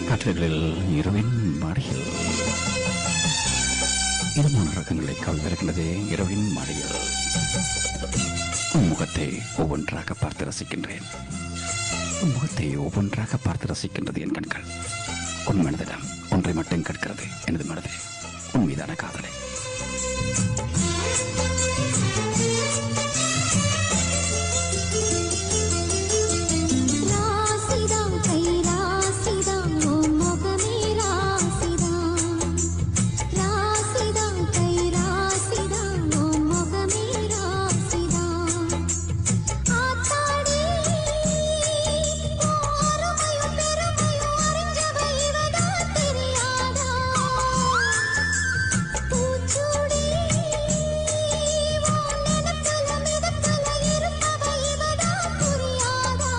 காற்றுகளில் இரவின் மடியில் இதமான ரகங்களை கவிழ்ந்திருக்கின்றது இரவின் மடியில் உன் முகத்தை ஒவ்வொன்றாக பார்த்து ரசிக்கின்றேன் உன் முகத்தை ஒவ்வொன்றாக பார்த்து ரசிக்கின்றது என் கண்கள் உன் மனதிடம் ஒன்றை மட்டும் கேட்கிறது எனது மனது உன் மீதான காதலை ராசிதா கை ராசிதா ஓ முகமே ராசிதா ராசிதா கை ராசிதா ஓ முகமே ராசிதா ஆத்தாடி ஓரமையும் பெருமையும் அறிஞ்சவ இவதா தெரியாதா பூச்சூடி உன் நினைப்புல மிதப்புல இருப்பவ இவதா புரியாதா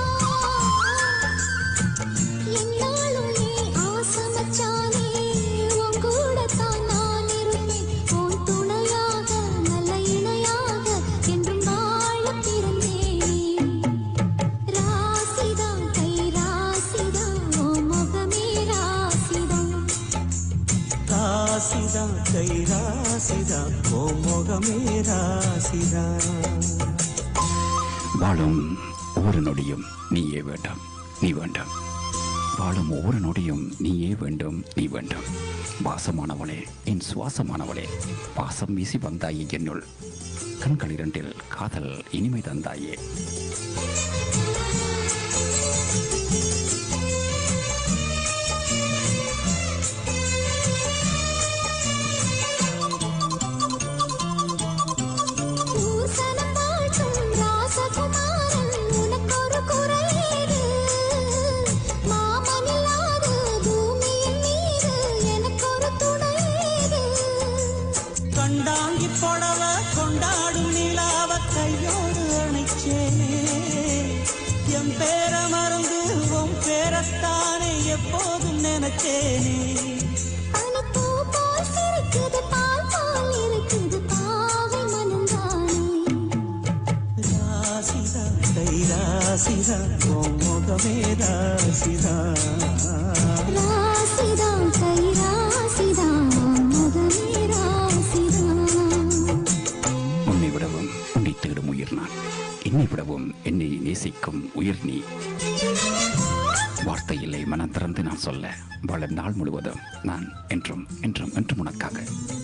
என்னாலும் நீ ஆசமச்சானே உன் கூடத்தான் நான் இருப்பேன் உன் துணையாக நல்ல இணையாக என்றும் வாழ பிறந்தேன் ராசிதா கை ராசிதா ஓ முகமே ராசிதா ராசிதா கை ராசிதா ஓ முகமே ராசிதா வாழும் ஒவ்வொரு நொடியும் நீயே வேண்டாம் நீ வேண்டாம் வாழும் ஒவ்வொரு நொடியும் நீயே வேண்டும் நீ வேண்டும் வாசமானவளே என் சுவாசமானவளே பாசம் வீசி வந்தாயே என்னுள் கண்கள் இரண்டில் காதல் இனிமை தந்தாயே பூசணம் வாழ்த்தும் ராசகுமாரன் உனக்கொரு குறையேது மாமனில்லாத பூமியின் மீது எனக்கொரு துணையேது கண்டாங்கி புடவ கொண்டாடும் நிலாவ கையோடு அணைச்சேனே என் பேர மறந்து உன் பேரத்தானே எப்போதும் நினைச்சேனே பனிப்பூ போல் சிரிக்குது பால் போல் இருக்குது பாவை மனந்தானே ராசிதா கை ராசிதா ஓ முகமே ராசிதா ராசிதா கை ராசிதா முகமே ராசிதா உன்னை விடவும் உன்னை தேடும் உயிர் நான் என்னை விடவும் என்னை நேசிக்கும் உயிர் நீ வார்த்தை இல்லை மனம் திறந்து நான் சொல்ல வாழும் நாள் முழுவதும் நான் என்றும் என்றும் என்றும் உனக்காக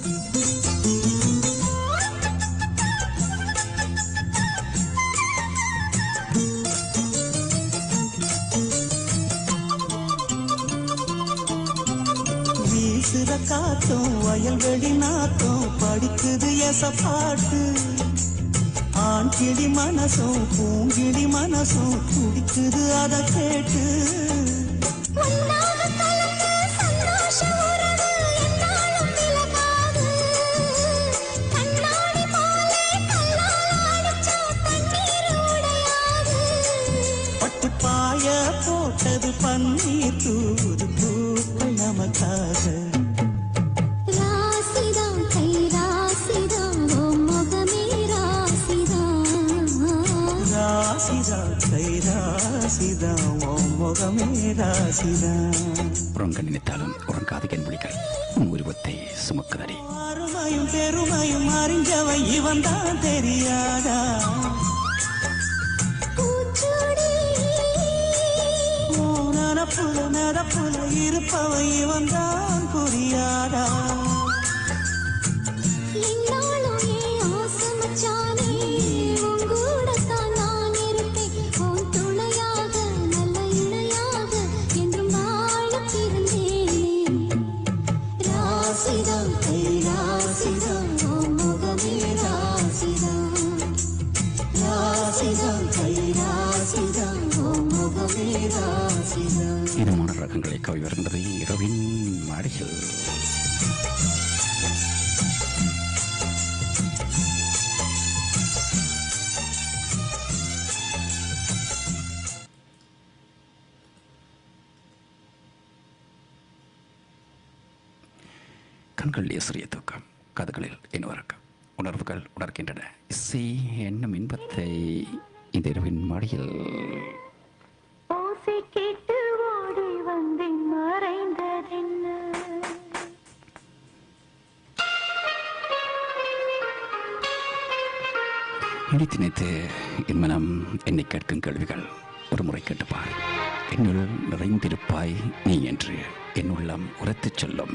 வீசுற காத்தும் வயல்வெளி நாத்தும் படிக்குது எச பாட்டு ஆண் கிளி மனசும் பூங்கிளி மனசும் துடிக்குது அதை கேட்டு உன்னாக கலந்து சந்தோஷ உறவு என்னாலும் விலகாது கண்ணாடி போலே கல்லால் அடிச்சா தண்ணீர் உடையாது பட்டு பாய போட்டது பன்னீர் தூது பூக்கள் நமக்காக ராசிதா கை ராசிதா ஓ முகமே ராசிதா ராசிதா கை ராசிதா ஓ முகமே ராசிதா உறங்க நினைத்தாலும் உறங்காது என் மொழிகள் உன் உருவத்தை சுமக்குதடி அருமையும் பெருமையும் அறிஞ்சவன் இவன் தான் தெரியாதா பூச்சூடி ஓ நனப்புல நடப்புல இருப்பவன் இவன் தான் புரியாதா என்னாலும் ஏன் ஆசை மச்சானே உன் கூடத்தான் நான் இருப்பேன் உன் துணையாக நல்ல இணையாக என்றும் வாழ பிறந்தேன் ராசிதா கை ராசிதா உன் முகமே ராசிதா ராசிதா கை ராசிதா உன் முகமே ராசிதா இதமான ரகங்களை கவி வருகின்றது இரவின் மடியில் கண்கள் சிறிய தூக்கம் கதைகளில் இன்னும் உணர்வுகள் உணர்கின்றன இசை என்னும் இன்பத்தை இந்த இரவின் மடியில் ஓசை கேட்டு ஓடி வந்தேன் மறை நினைத்து நினைத்து என் மனம் என்னை கேட்கும் கேள்விகள் ஒரு முறை கேட்டுப்பார் என்னுள் நிறைந்திருப்பாய் நீ என்று என் உள்ளம் உரத்துச் சொல்லும்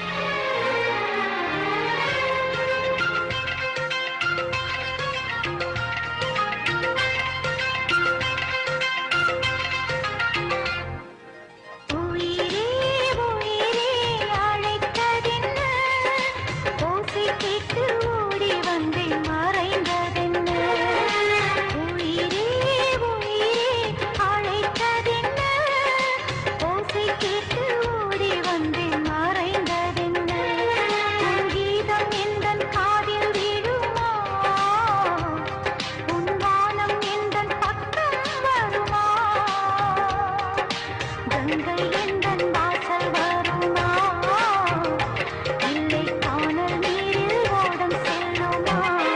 உயிரே உயிரே அழைத்ததென்ன ஓசை கேட்டு ஓடி வந்தேன் மறைந்ததென்ன உயிரே உயிரே அழைத்ததென்ன ஓசை கேட்டு ஓடி வந்தேன் மறைந்ததென்ன உன் கீதம் எந்தன் காதில் விழுமா உன் வானம் எந்தன் பக்கம் வருமா கங்கை எந்தன் வாசல் வருமா இல்லை காணல் நீரில் ஓடம் செல்லுமா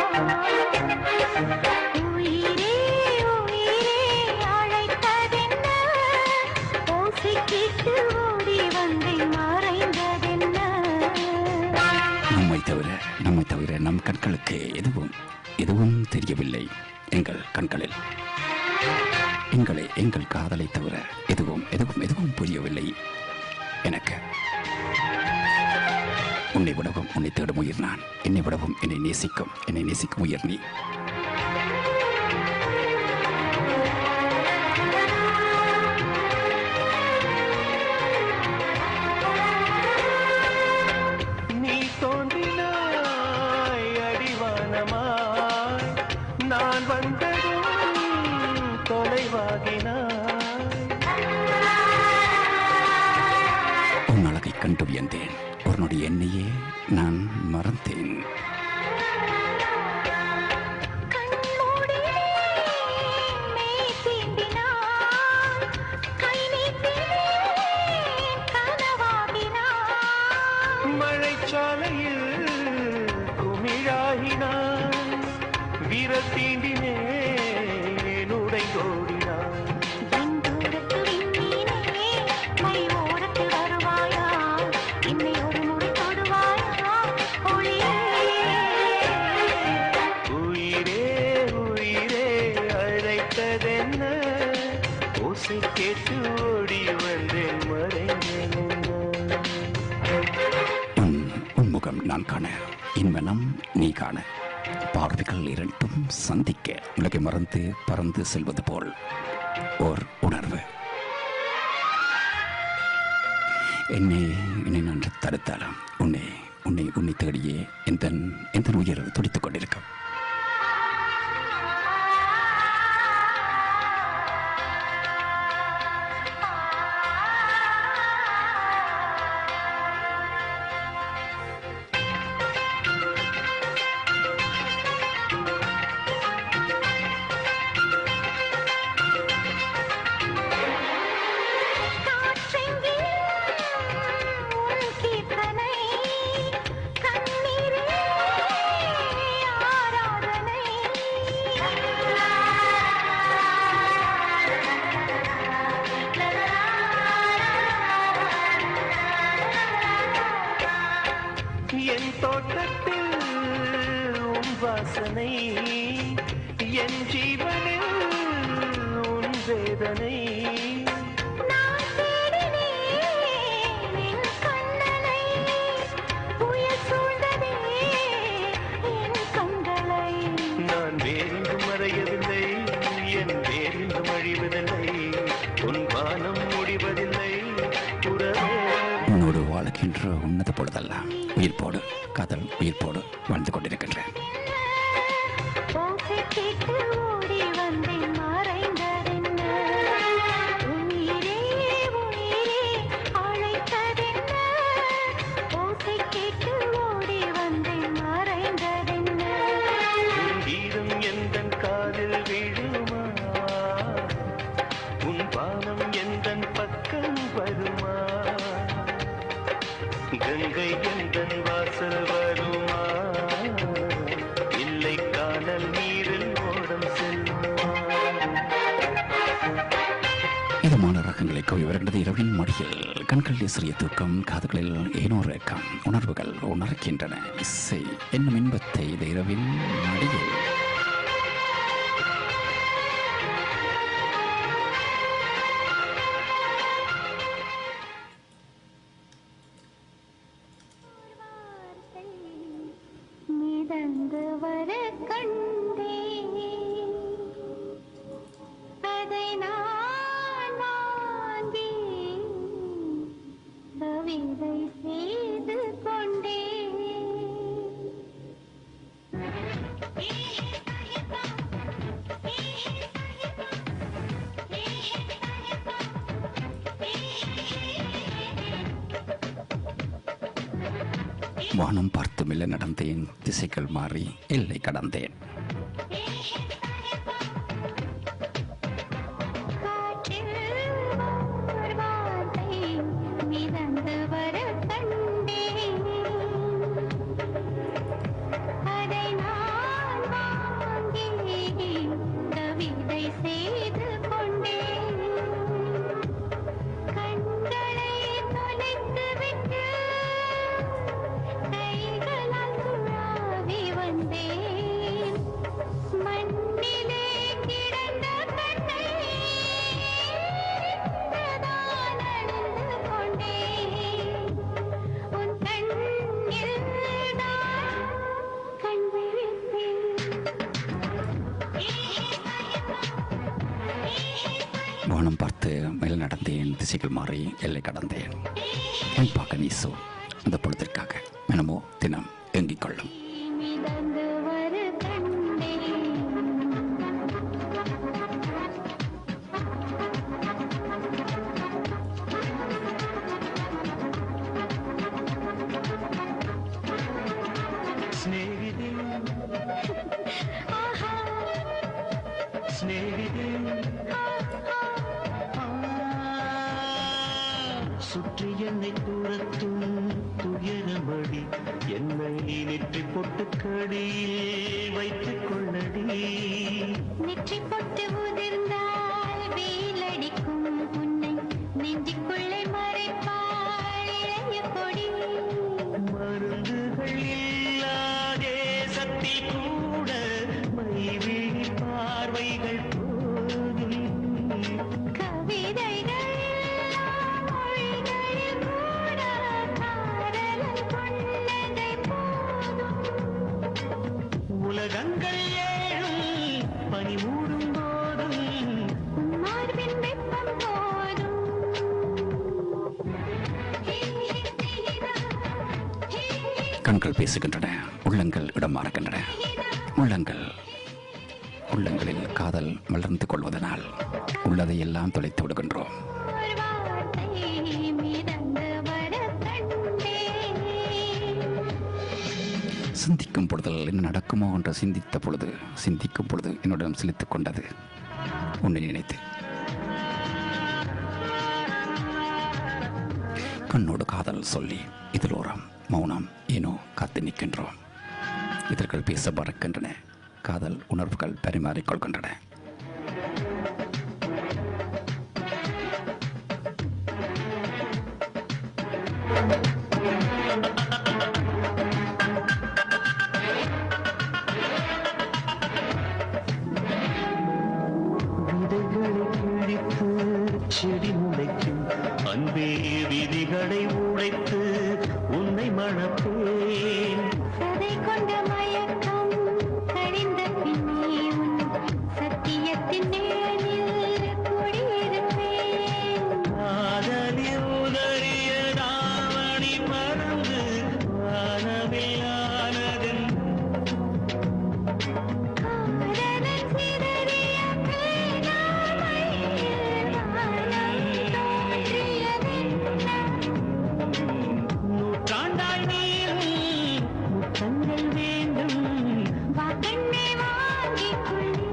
உயிரே உயிரே அழைத்ததென்ன ஓசை கேட்டு ஓடி வந்தேன் மறைந்ததென்ன நம்மை தவிர நம்மை தவிர நம் கண்களுக்கு எதுவும் எதுவும் தெரியவில்லை எங்கள் கண்களில் எங்களை எங்கள் காதலை தவிர எதுவும் எதுவும் எதுவும் புரியவில்லை எனக்கு உன்னை விடவும் உன்னை தேடும் உயிர் நான் என்னை விடவும் என்னை நேசிக்கும் என்னை நேசிக்கும் உயிர் நீ நீ தோன்றினாய் அடிவானமாய் நான் வந்ததும் தொலைவாகினாய் உன் அழகை கண்டு வியந்தேன் ஒரு நொடி என்னையே நான் மறந்தேன் கண்மூடியே மெய் தீண்டினான் கை நீட்டினேன் கனவாகினான் மழைச்சாலையில் குமிழாகினான் வீரத் தீண்டினேன் உடைந்தோடினான் வெண்தூரத்து விண்மீனே மை ஓரத்தில் வருவாயா என்னை ஒரு முறை தொடுவாயா ஒளியே உயிரே உயிரே அழைத்ததென்ன ஓசை கேட்டு ஓடி வந்தேன் மறைந்தேன் உன் உன் முகம் நான் காண என் மனம் நீ காண பார்வைகள் இரண்டும் சந்திக்க உலகை மறந்து பறந்து செல்வது போல் ஓர் உணர்வு என்னை என்னை நான் தடுத்தாலும் உன்னை உன்னை உன்னை தேடியே எந்த எந்த உயிர் துடித்துக் கொண்டிருக்கும் காற்றெங்கிலும் உன் கீர்த்தனை கண்ணீரே ஆராதனை என் தோட்டத்தில் உன் வாசனை என் ஜீவனில் உன் வேதனை நான் தேடினேன் என் கண்ணனை புயல் சூழ்ந்ததே என் கண்களை நான் வேறெங்கும் மறையவில்லை என் வேறெங்கும் அழிவதில்லை உன் வானம் முடிவதில்லை உறவே உன்னோடு வாழ்கின்ற உன்னத பொழுதெல்லாம் உயிர் போடு காதல் உயிர் போடு வாழ்ந்து கொண்டிருக்கின்றேன் ஓசை கேட்டு ஓடி வந்தேன் மறைந்ததென்ன உயிரே உயிரே அழைத்ததென்ன ஓசை கேட்டு ஓடி வந்தேன் மறைந்ததென்ன உன் கீதம் எந்தன் காதில் விழுமா உன் வானம் எந்தன் பக்கம் வருமா கங்கை எந்தன் வாசல் வருமா இல்லை காணல் நீரில் ஓடம் செல்லுமா இதமான ரகங்களை கோய்வரண்டது இரவின் மடியில் கண்களில் சிறிய தூக்கம் காதுகளில் ஏனோ ரேக்கம் உணர்வுகள் உணர்கின்றன இசை என்னும் இன்பத்தை இந்த இரவின் மடியில் அதை நான் வாங்கி கவிதை செய்து கொண்டேன் வானம் பார்த்து மெல்ல நடந்தேன் திசைகள் மாறி எல்லை கடந்தேன் காற்றில் ஓர் வார்த்தை மிதந்து வர கண்டேன் அதை நான் வாங்கி கவிதை செய்து கொண்டேன் கண்களை தொலைத்து விட்டு கைகளால் சுழாவி வந்தேன் மண்ணிலே கிடந்த கண்ணை நான் அழுது கொண்டேன் உன் கண்ணில் நான் கண் விழித்தேன் வானம் பார்த்து மேல் நடந்தேன் திசைகள் மாறி எல்லை கடந்தேன் என் பார்க்க நீசோ அந்த பொழுதிற்காக தினமோ தினம் ஏங்கிக் கொள்ளும் மிதந்து வர கண்டேன் സ്നേഹിതേ ஆஹா സ്നേഹിതേ ആ, சுற்றி என்னை துரத்தும் துயரமடி என்னை நெற்றி பொட்டுக்கடியில் வைத்துக் கொள்ளடி நெற்றி பொட்டு உதிர்ந்தால் வெயிலடிக்கும் உன்னை நெஞ்சுக்குள்ளே மறைப்பாள் இளைய கொடி மருந்துகள் இல்லாதே சக்தி கூட மைவிழி பார்வைகள் போதும் கவிதைகள் மொழிகளில் கூட காதலன் கொண்டதை போதும் உலகங்கள் ஏழும் பனி மூடும் போதும் உன் மார்பின் வெப்பம் போதும் ஹே, ஹே, சிகிதா. ஹே, ஹே, கண்கள் பேசுகின்றன உள்ளங்கள் இடம் மாறுகின்றன உள்ளங்கள் உள்ளங்களில் காதல் மலர்ந்து கொள்வதனால் உள்ளதை எல்லாம் தொலைத்து விடுகின்றோம் ஒரு வார்த்தை மிதந்து வர கண்டேன் சிந்திக்கும் பொழுதில் என்ன நடக்குமோ என்று சிந்தித்த பொழுது சிந்திக்கும் பொழுது என்னுடன் செலுத்திக் கொண்டது உன்னை நினைத்து கண்ணோடு காதல் சொல்லி இதிலோரம் மௌனம் ஏனோ காத்து நிற்கின்றோம் இதழ்கள் பேச மறக்கின்றன காதல் உணர்வுகள் பரிமாறிக்கொள்கின்றன விதைகளை கிழித்து செடி முளைக்கும் அன்பே விதிகளை உடைத்து உன்னை மணப்பேன் சதை கொண்ட மயக்கம் கழிந்த பின்னே உன் சத்தியத்தின் நிழலில் குடியிருப்பேன் காதலில் உதறிய தாவணி மறந்து வானவில்லானதென் காதலன் சிதறிய பேராமையில் வானம் தோன்றியதென்ன நூற்றாண்டாய் நீரும் முத்தங்கள் வேண்டும் வா கண்ணே வாங்கிக் கொள்ளே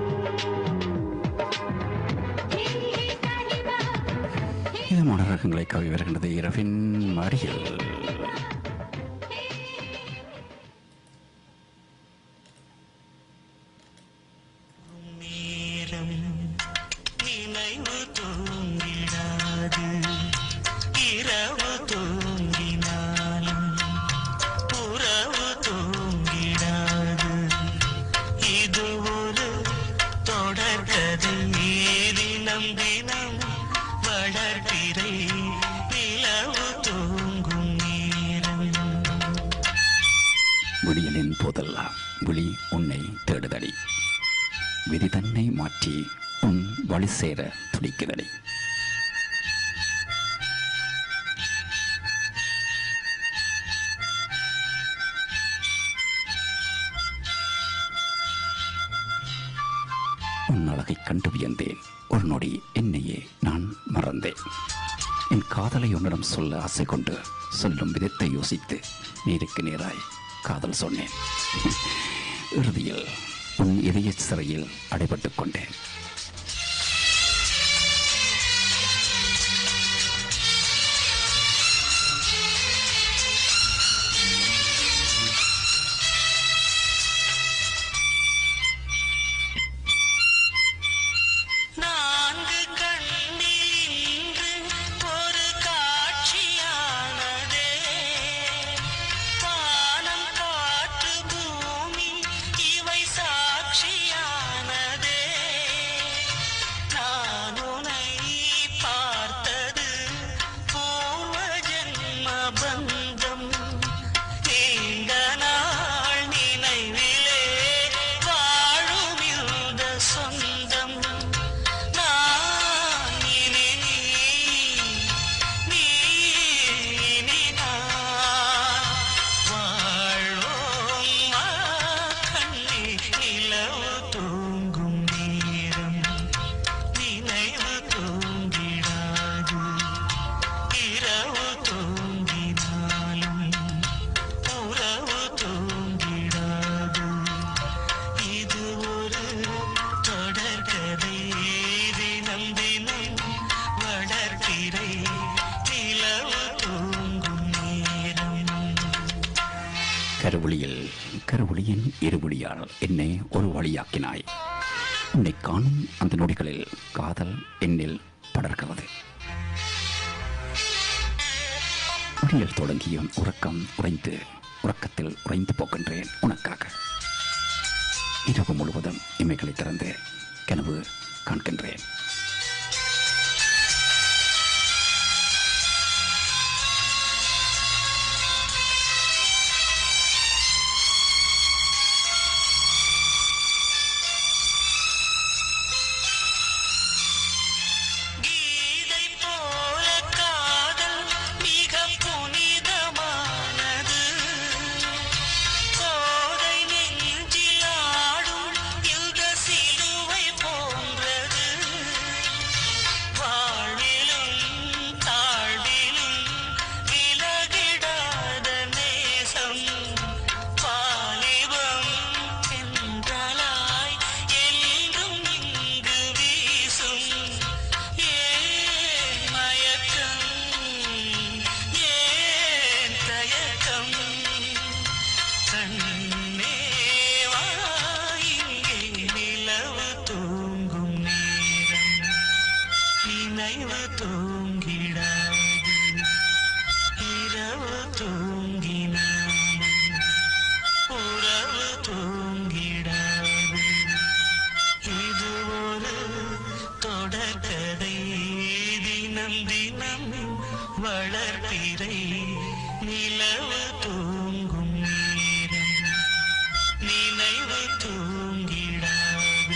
ஹே ஹே சாகிபா ஹே இது மனரகங்களை கவி வருகின்றது இரவின் மறியல் நேரம் நினைவு தூங்கிடாது இரவு தூங்கினாலும் உறவு தூங்கிடாது இது ஒரு தொடர்கதை தினம் தினம் வளர்பிறை நிலவு தூங்கும் நேரம் விடியலின் போதெல்லாம் விழி உன்னை தேடுதடி விதி தன்னை மாற்றி உன் வழி சேர துடிக்குதடி உன் அழகை கண்டு வியந்தேன் ஒரு நொடி என்னையே நான் மறந்தேன் என் காதலை உன்னிடம் சொல்ல ஆசை கொண்டு சொல்லும் விதத்தை யோசித்து நேருக்கு நேராய் காதல் சொன்னேன் இறுதியில் உன் இதய சிறையில் அடைபட்டுக் கொண்டேன் நான்கு கண்ணில் இன்று ஒரு காட்சியானதே வானம் காற்று பூமி இவை சாட்சியானதே நான் உன்னை பார்த்தது பூர்வ ஜென்ம பந்தம் நீண்ட நாள் நினைவிலே வாழும் இந்த சொந்தம் நான் இனி நீ, நீ இனி நான் வாழ்வோம் வா கண்ணே நிலவு தூங்கும் நேரம் நினைவு தூங்கிடாது இரவு தூங்கினாலும் உறவு தூங்கிடாது இது ஒரு தொடர்கதை தினம் தினம் வளர்கிறை நிலவு தூங்கும் நேரம் கருவொளியில் கருவொளியின் இருவொளியால் என்னை ஒரு வழியாக்கினாய் உன்னை காணும் அந்த நொடிகளில் காதல் என்னில் படர்கிறது விடியல் தொடங்கிய உறக்கம் உறைந்து உறக்கத்தில் உறைந்து போகின்றேன் உனக்காக இரவு முழுவதும் இமைகளை திறந்து கனவு காண்கின்றேன் கீதை போல காதல் மிக புனிதமானது கோதை நெஞ்சில் ஆடும் யுக சிலுவை போன்றது வாழ்விலும் தாழ்விலும் விலகிடாத நேசம் வாலிபம் என்றலாய் என்றும் இங்கு வீசும் ஏன் மயக்கம் ஏன் தயக்கம் கண்ணே வா இங்கே நிலவு தூங்கும் நேரம் நினைவு தூங்கிடாது இரவு தூங்கினாலும் உறவு தூங்கிடாது இது ஒரு தொடர்கதை தினம் தினம் வளர்பிறை நிலவு தூங்கும் நேரம் நினைவு தூங்கிடாது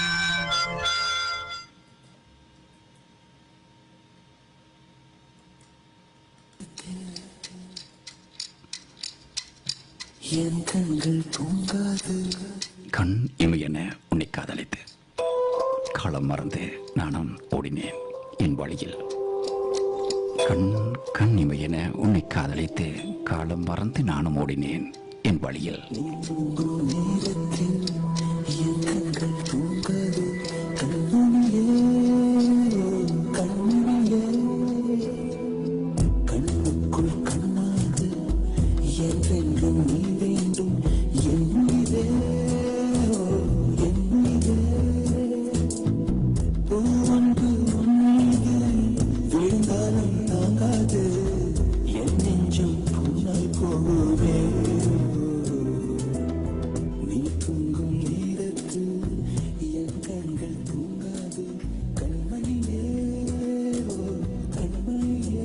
என் கண்கள் தூங்காது கண் இமையென உன்னை காதலித்து காலம் மறந்து நானும் ஓடினேன் என் வழியில் கண் கண் இமையென உன்னை காதலித்து காலம் மறந்து நானும் ஓடினேன் என் வழியில் நீ தூங்கும் நேரத்தில் என் கண்கள் தூங்காது கண்மணியே கண்மணியே கண்ணுக்குள் கண்ணாது என்றென்றும் நீ வேண்டும் என் உயிரே என் உயிரே பூவொன்று உன் மீது விழுந்தாலும் தாங்காது என் நெஞ்சம் புண்ணாய் போகுமே நீ தூங்கும் நேரத்தில் என் கண்கள் தூங்காது கண்மணியே ஓ, கண்மணியே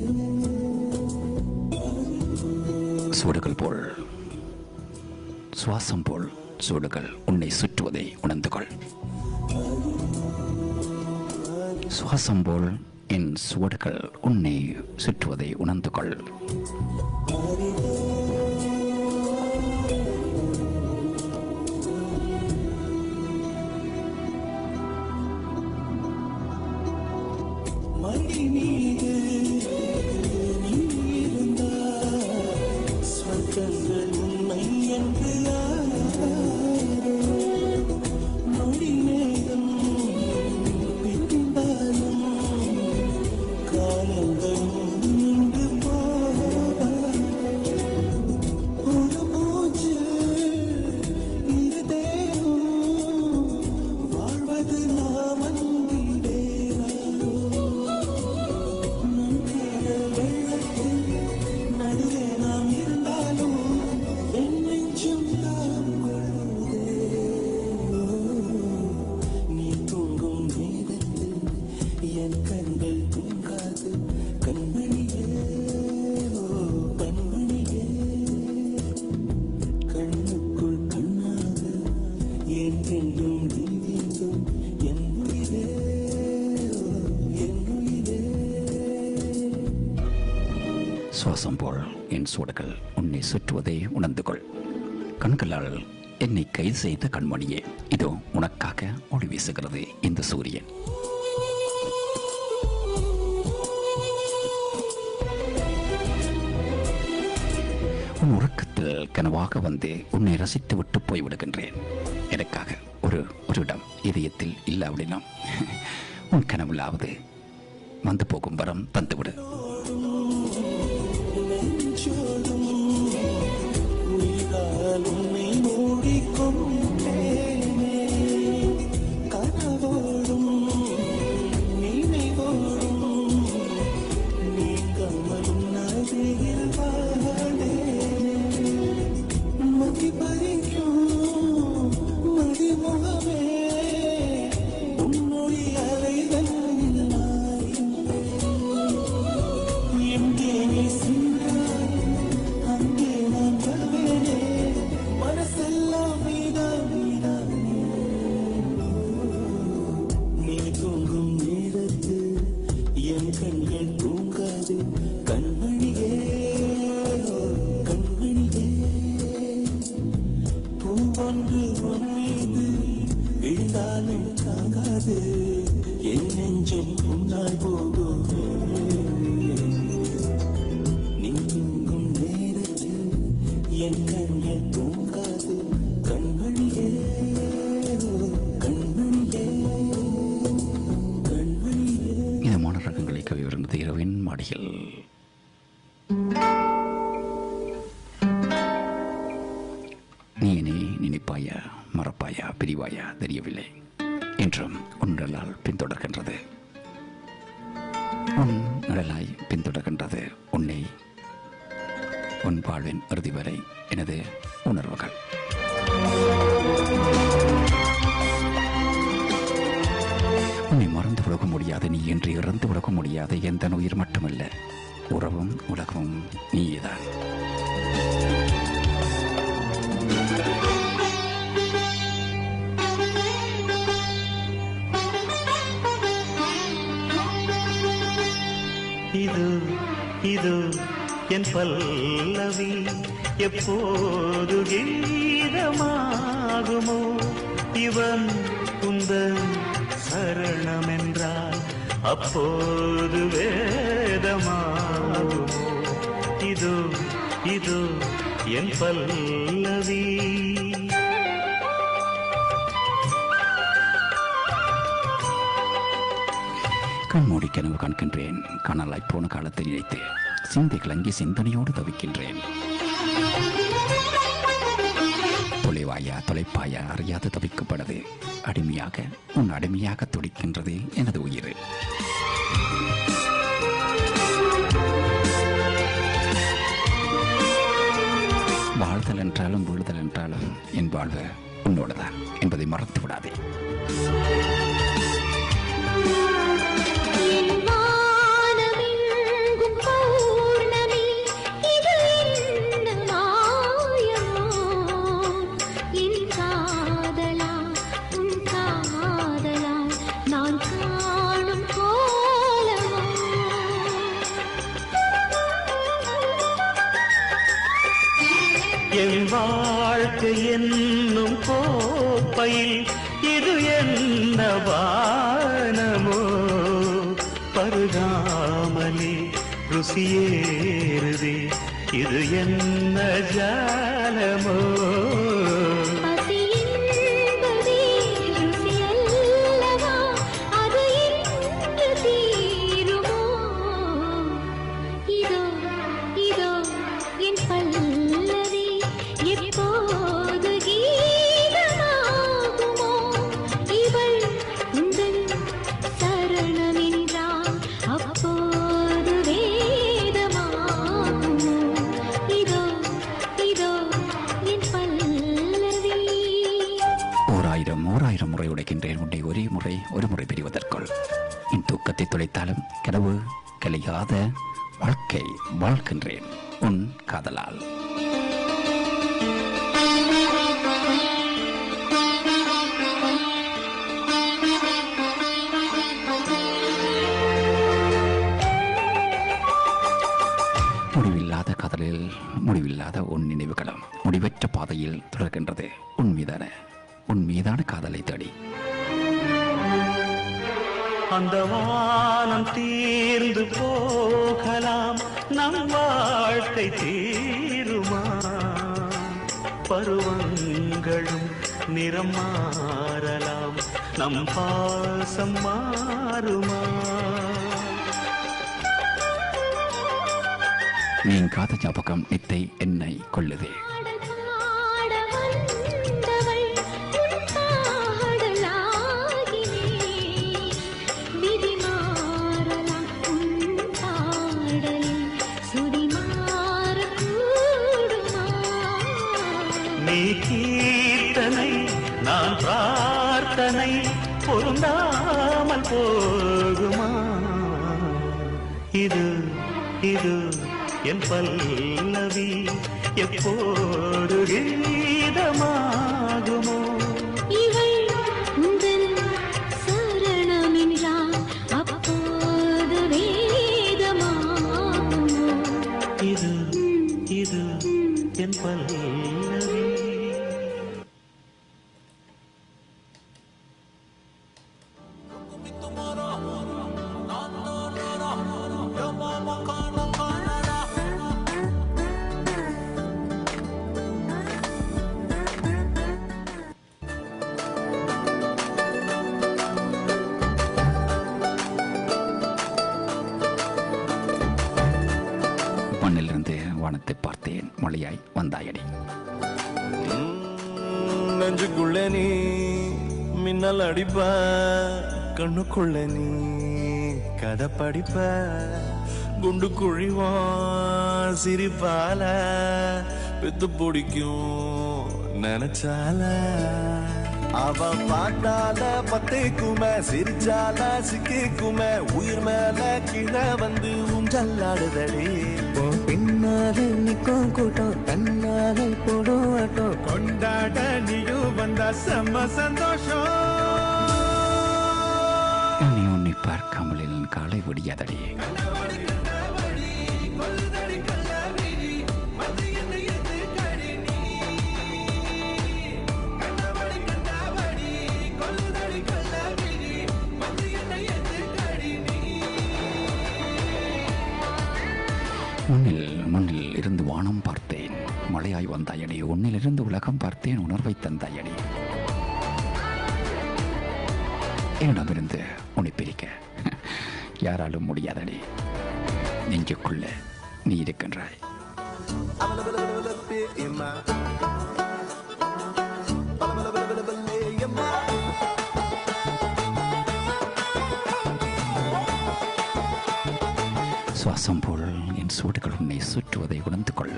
சுவடுகள் போல் சுவாசம் போல் சுவடுகள் உன்னை சுற்றுவதை உணர்ந்து கொள் சுவாசம் போல் என் சுவடுகள் உன்னை சுற்றுவதை உணர்ந்து கொள் மடி மீது நீ இருந்தால் சொர்க்கங்கள் உண்மை என்று யாரோ நொடி நேரம் பிரிந்தாலும் காலங்கள் நின்று போவார் ஒரு மூச்சு இரு தேகம் வாழ்வது நாம் அன்பிடேனாரோ நம் காதல் வெள்ளத்தில் நடுவே நாம் இருந்தாலும் என் நெஞ்சம் தாம் கொள்ளுதே நீ தூங்கும் நேரத்தில் என் கண்கள் தூங்காது கண்மணியே ஓ கண்மணியே கண்ணுக்குள் கண்ணாக என் என்றும் நீ வேண்டும் என் உயிரே ஓ, என் உயிரே சுவாசம் போல் என் சுவடுகள் உன்னை சுற்றுவதை உணர்ந்து கொள் கண்களால் என்னை கைது செய்த கண்மணியே இதோ உனக்காக ஒளி வீசுகிறது இந்த சூரியன் உன் உறக்கத்தில் கனவாக வந்து உன்னை ரசித்து விட்டு போய்விடுகின்றேன் எனக்காக ஒரு ஒரு இடம் இதயத்தில் இல்லாவிடலாம் உன் கனவுலாவது வந்து போகும் வரம் தந்துவிடு நெஞ்சோடும் உயிரால் உன்னை மூடிக்கொண்டேனே கனவோடும் நினைவோடும் நீங்காமல் நதியில் வாழ்ந்தேனே மதி பறிக்கும் மதிமுகமே உன்னுடைய அலைகள் எங்கே நீ சென்றாய் அங்கே நான் வருவேனே மனசெல்லாம் நீதான் நீதானே நீ தூங்கும் நேரத்தில் என் கண்கள் தூங்காது கண்மணியே ஓ, கண்மணியே பூவொன்று உன் மீது விழுந்தாலும் தாங்காது என் நெஞ்சம் உன்னால் போகும் நீ தூங்கும் நேரத்தில் என் கண்கள் தூங்காது கண்மணியே ஓ, கண்மணியே கண்மணியே இதமான ரகங்களை கவிவிருந்தது இரவின் மாடியில் நீ என்னை நினைப்பாயா மறப்பாயா பிரிவாயா தெரியவில்லை என்றும் உன் நிழலால் பின்தொடர்கின்றது உன் நிழலாய் பின்தொடர்கின்றது உன்னை உன் வாழ்வின் இறுதி வரை எனது உணர்வுகள் உன்னை மறந்து விலக முடியாது நீ என்று இறந்து விலக முடியாது எந்த உயிர் மட்டுமல்ல உறவும் உலகமும் நீதான் இது இது என் பல்லவி எப்போது கீதமாகுமோ இவன் குந்தன் சரணம் என்றால் அப்போது வேதமாகுமோ இது இது என் பல்லவி கண்மூடி கனவு காண்கின்றேன் காணலாய் போன காலத்தை நினைத்து சிந்தை கலங்கி சிந்தனையோடு தவிக்கின்றேன் தொலைவாயா தொலைப்பாயா அறியாது தவிக்கப்படுது அடிமையாக உன் அடிமையாக துடிக்கின்றது எனது உயிர் வாழ்தல் என்றாலும் வீழ்தல் என்றாலும் என் வாழ்வு உன்னோடுதான் என்பதை மறந்து விடாதே என் வானமெங்கும் பௌர்ணமி இது என்ன மாயமோ என் காதலா உன் காதலா நான் காணும் என் வாழ்க்கை என்னும் கோப்பையில் இது என்ன வானமோ பருகாமலே ருசியேறுதே இது என்ன ஜாலமோ பசி என்பதே ருசியல்லவா அது இன்று தீருமோ இதோ இதோ என் பல்லவி எப்போது கீதமாகுமோ இவள் உந்தன் சரணமென்றால் அப்போது வேதமாகுமோ இதோ இதோ என் பல்லவி ஓர் ஆயிரம் ஓர் ஆயிரம் முறை உடைக்கின்றேன் உன்னை ஒரே முறை ஒரு முறை பிரிவதற்குள் என் தூக்கத்தை தொலைத்தாலும் கனவு கலையாத வாழ்க்கை வாழ்கின்றேன் உன் காதலால் முடிவில்லாத காதலில் முடிவில்லாத உன் நினைவுகளும் முடிவற்ற பாதையில் தொடர்கின்றது உன் மீதான உன் மீதான காதலை தேடி அந்த வானம் தீர்ந்து போகலாம் நம் வாழ்க்கை தீருமா பருவங்களும் நிறம் மாறலாம் நம் பாசம் மாறுமா நீங்காத ஞாபகம் நித்தை என்னை கொள்ளுதே பாட வந்தவள் உன் பாடலாகினே விதி மாறலாம் உன் பாடலில் சுதி மாறக்கூடுமா நீ கீர்த்தனை நான் பிரார்த்தனை பொருந்தாமல் போகுமா இது இது என் பல்லவி எப்போது கீதமாகுமோ இவள் உந்தன் சரணமென்றால் அப்போது வேதமாகுமோ இது இது என் பல்லவி மண்ணிலிருந்து வானத்தை பார்த்தேன் மழையாய் வந்தாயடி நெஞ்சுக்குள்ள நீ மின்னல் அடிப்ப கண்ணுக்குள்ள நீ கதை படிப்ப குண்டு குழிவான் சிரிப்பால பெத்து பிடிக்கும் நினைச்சால அவ பாட்டால பத்தேக்குமே சிரிச்சால சிக்கிக்குமே உயிர் மேல கீழே வந்து ஊஞ்சல்லாடுதடி உன் பின்னாலே நிக்கும் கூட்டம் தன்னாலே போடும் ஆட்டம் கொண்டாட நீயும் வந்தா செம்ம சந்தோஷம் நீ உன்னை பார்க்காமல் என் காலை விடியாதடி முன்னில் முன்னில் இருந்து வானம் பார்த்தேன் மழையாய் வந்தாயடி உன்னிலிருந்து உலகம் பார்த்தேன் உணர்வை தந்தாயடி என்னிடமிருந்து உன்னை பிரிக்க யாராலும் முடியாதடி நெஞ்சுக்குள்ள நீ இருக்கின்றாய் சுவாசம் போல் என் சூடுகள் உன்னை சுற்றுவதை உணர்ந்து கொள்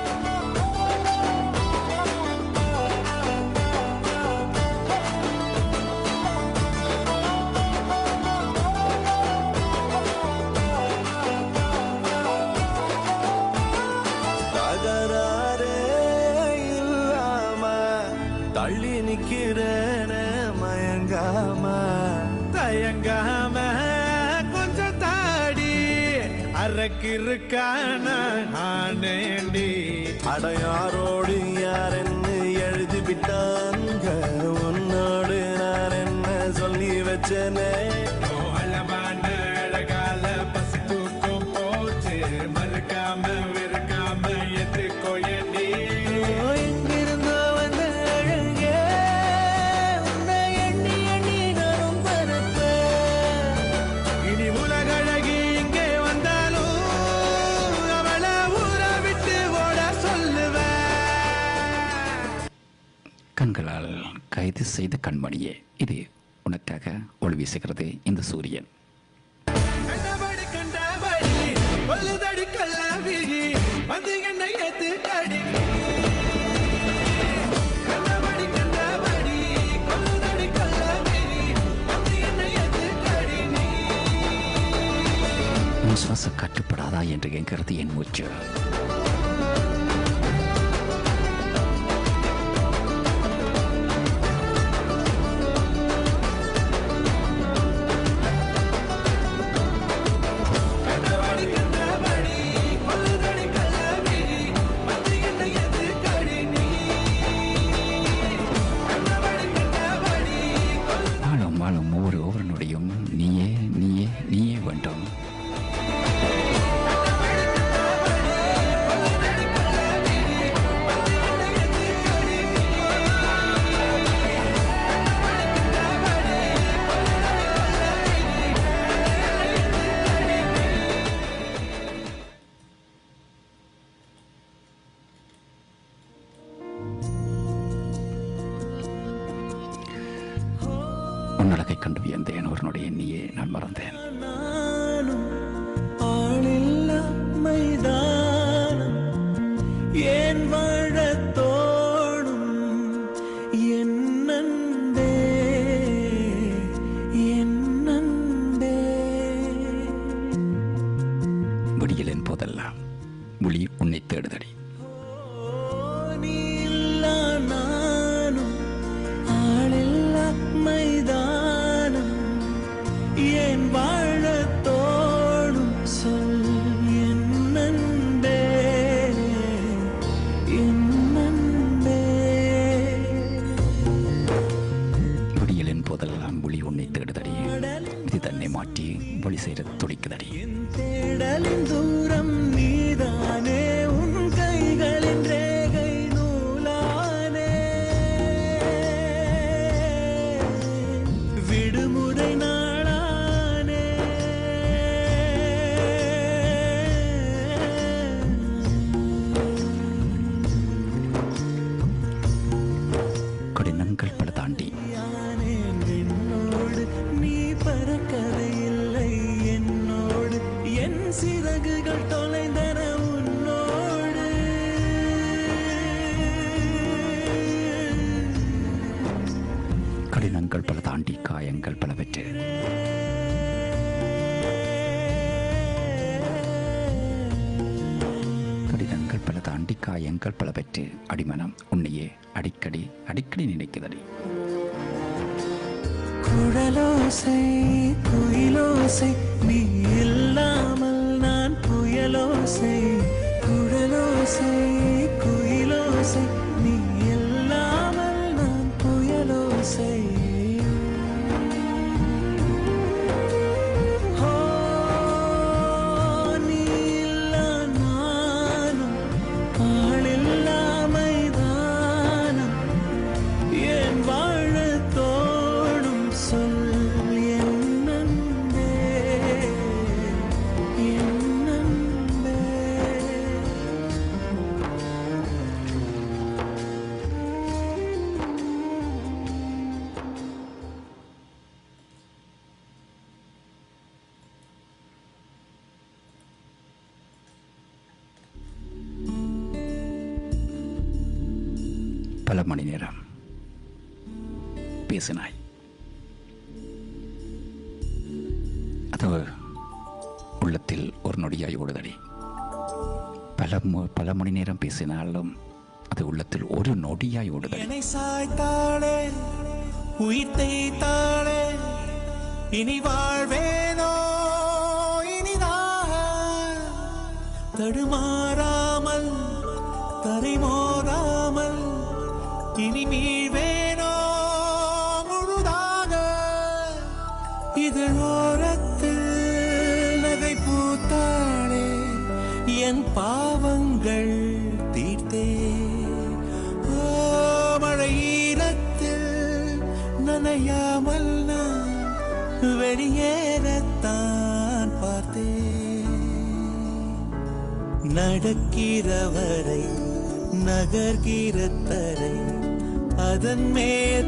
தகராறே இல்லாம தள்ளி நிக்கிறேன மயங்காம தயங்காம கொஞ்சம் தாடி அரக்கிருக்கான ஆனேண்டி அடையாரோடு யார் என்ன எழுதி விட்டாங்க உன்னோடு நான் என்ன சொல்லி வச்சனே அழகான அழகால பசி தூக்கம் போச்சு மறுக்காம வெறுக்காம எத்துக்கோ ஏண்டி எங்கிருந்தோ வந்த அழகே உன்னை எண்ணி எண்ணி நானும் பறப்பேன் இனி உலகழகி இங்கே வந்தாலும் அவளை ஊற விட்டு ஓட சொல்லுவேன் கண்களால் கைது செய்த கண்மணியே இது உனக்காக ஒளி வீசுகிறது இந்த சூரியன் கண்டபடி கண்டபடி கொல்லுதடி கல்லாவிழி வந்து என்னை ஏத்து கடி கண்டபடி கண்டபடி கொல்லுதடி கல்லாவிழி வந்து என்னை ஏத்து கடி நீ உன் சுவாச கட்டுப்படாதா என்று என்கிறது என் மூச்சு கண்டபடி கண்டபடி கொல்லுதடி கல்லாவிழி வந்து என்னை ஏத்து கடி நீ கண்டபடி கண்டபடி வாழும் வாழும் ஒவ்வொரு ஒவ்வொரு நொடியும் நீயே நீயே நீயே வேண்டும் உன்னழகை கண்டு வியந்தேன் ஒரு நொடியை நீயே நான் மறந்தேன் நானும் ஆளில்லா மைதானம் ஏன் வாழத் தோணும் என் நண்பே என் நண்பே விடியலின் போதெல்லாம் ஒளி உன்னை தேடுதடி நீ இல்லா நானும் ஆளில்லா மைதானம் ஏன் வாழத் தோணும் சொல் என் நண்பே என் நண்பே விடியலின் போதெல்லாம் ஒளி உன்னை தேடுதடி இது தன்னை மாற்றி ஒளி செய்ய துடிக்குதடி என் தேடலின் தூரம் நீதானே உன் கைகளின் ரேகை நூலானே விடுமுறை நாளானே கடினங்கள் பல தாண்டி யானேன் என்னோடு நீ பறக்கதையில்லை என்னோடு என் சிறகுகள் தொலைந்தன உன்னோடு கடினங்கள் பல தாண்டி காயங்கள் பல பெற்று கடினங்கள் பல தாண்டி காயங்கள் பல பெற்று அடிமனம் உன்னையே அடிக்கடி அடிக்கடி நினைக்குதடி குழலோசை குயிலோசை நீ இல்லாமல் நான் புயலோசை குழலோசை குயிலோசை நீ இல்லாமல் நான் புயலோசை ஓ, நீ இல்லா நானும் ஆளில்லா மைதானம் என் வாழத் தோடும் சொல் என் நண்பே என் நண்பே பல மணி நேரம் பேசினாய் அது உள்ளத்தில் ஒரு நொடியாய் ஓடுதடி பல மு- பல மணி நேரம் பேசினாலும் அது உள்ளத்தில் ஒரு நொடியாய் ஓடுதடி என்னை சாய்த்தாளே உயிர் தேய்த்தாளே இனி வாழ்வேனோ இனிதாக தடுமாறாமல் தரைமோதாமல் இனி மீழ்வேனோ முழுதாக இதழோரத்தில் நகை பூத்தாளே என் பாவங்கள் தீர்த்தே ஓ மழை ஈரத்தில் நனையாமல் நான் வெளியேறத்தான் பார்த்தேன் நடக்கிறவரை நகர்கிற தரை அதன் மேல்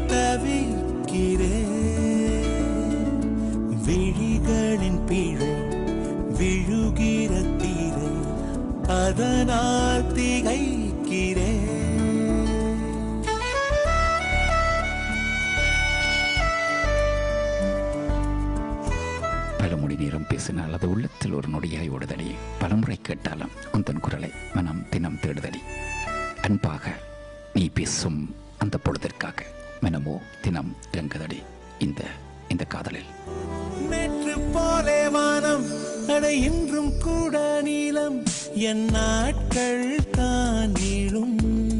தவிக்கிறேன் விழிகளின் பிழை விழுகிற தீரை அதனால் திகைக்கிறேன் பல மொழி நேரம் பேசினால் அது உள்ளத்தில் ஒரு நொடியாய் ஓடுதடி பலமுறை கேட்டாலும் உந்தன் குரலை மனம் தினம் தேடுதடி அன்பாக நீ பேசும் அந்த பொழுதிற்காக மனமோ தினம் இறங்குதடி இந்த இந்த காதலில் நேற்று போலே வானம் அட இன்றும் கூட நீளம் என் நாட்கள் தான் நீளும்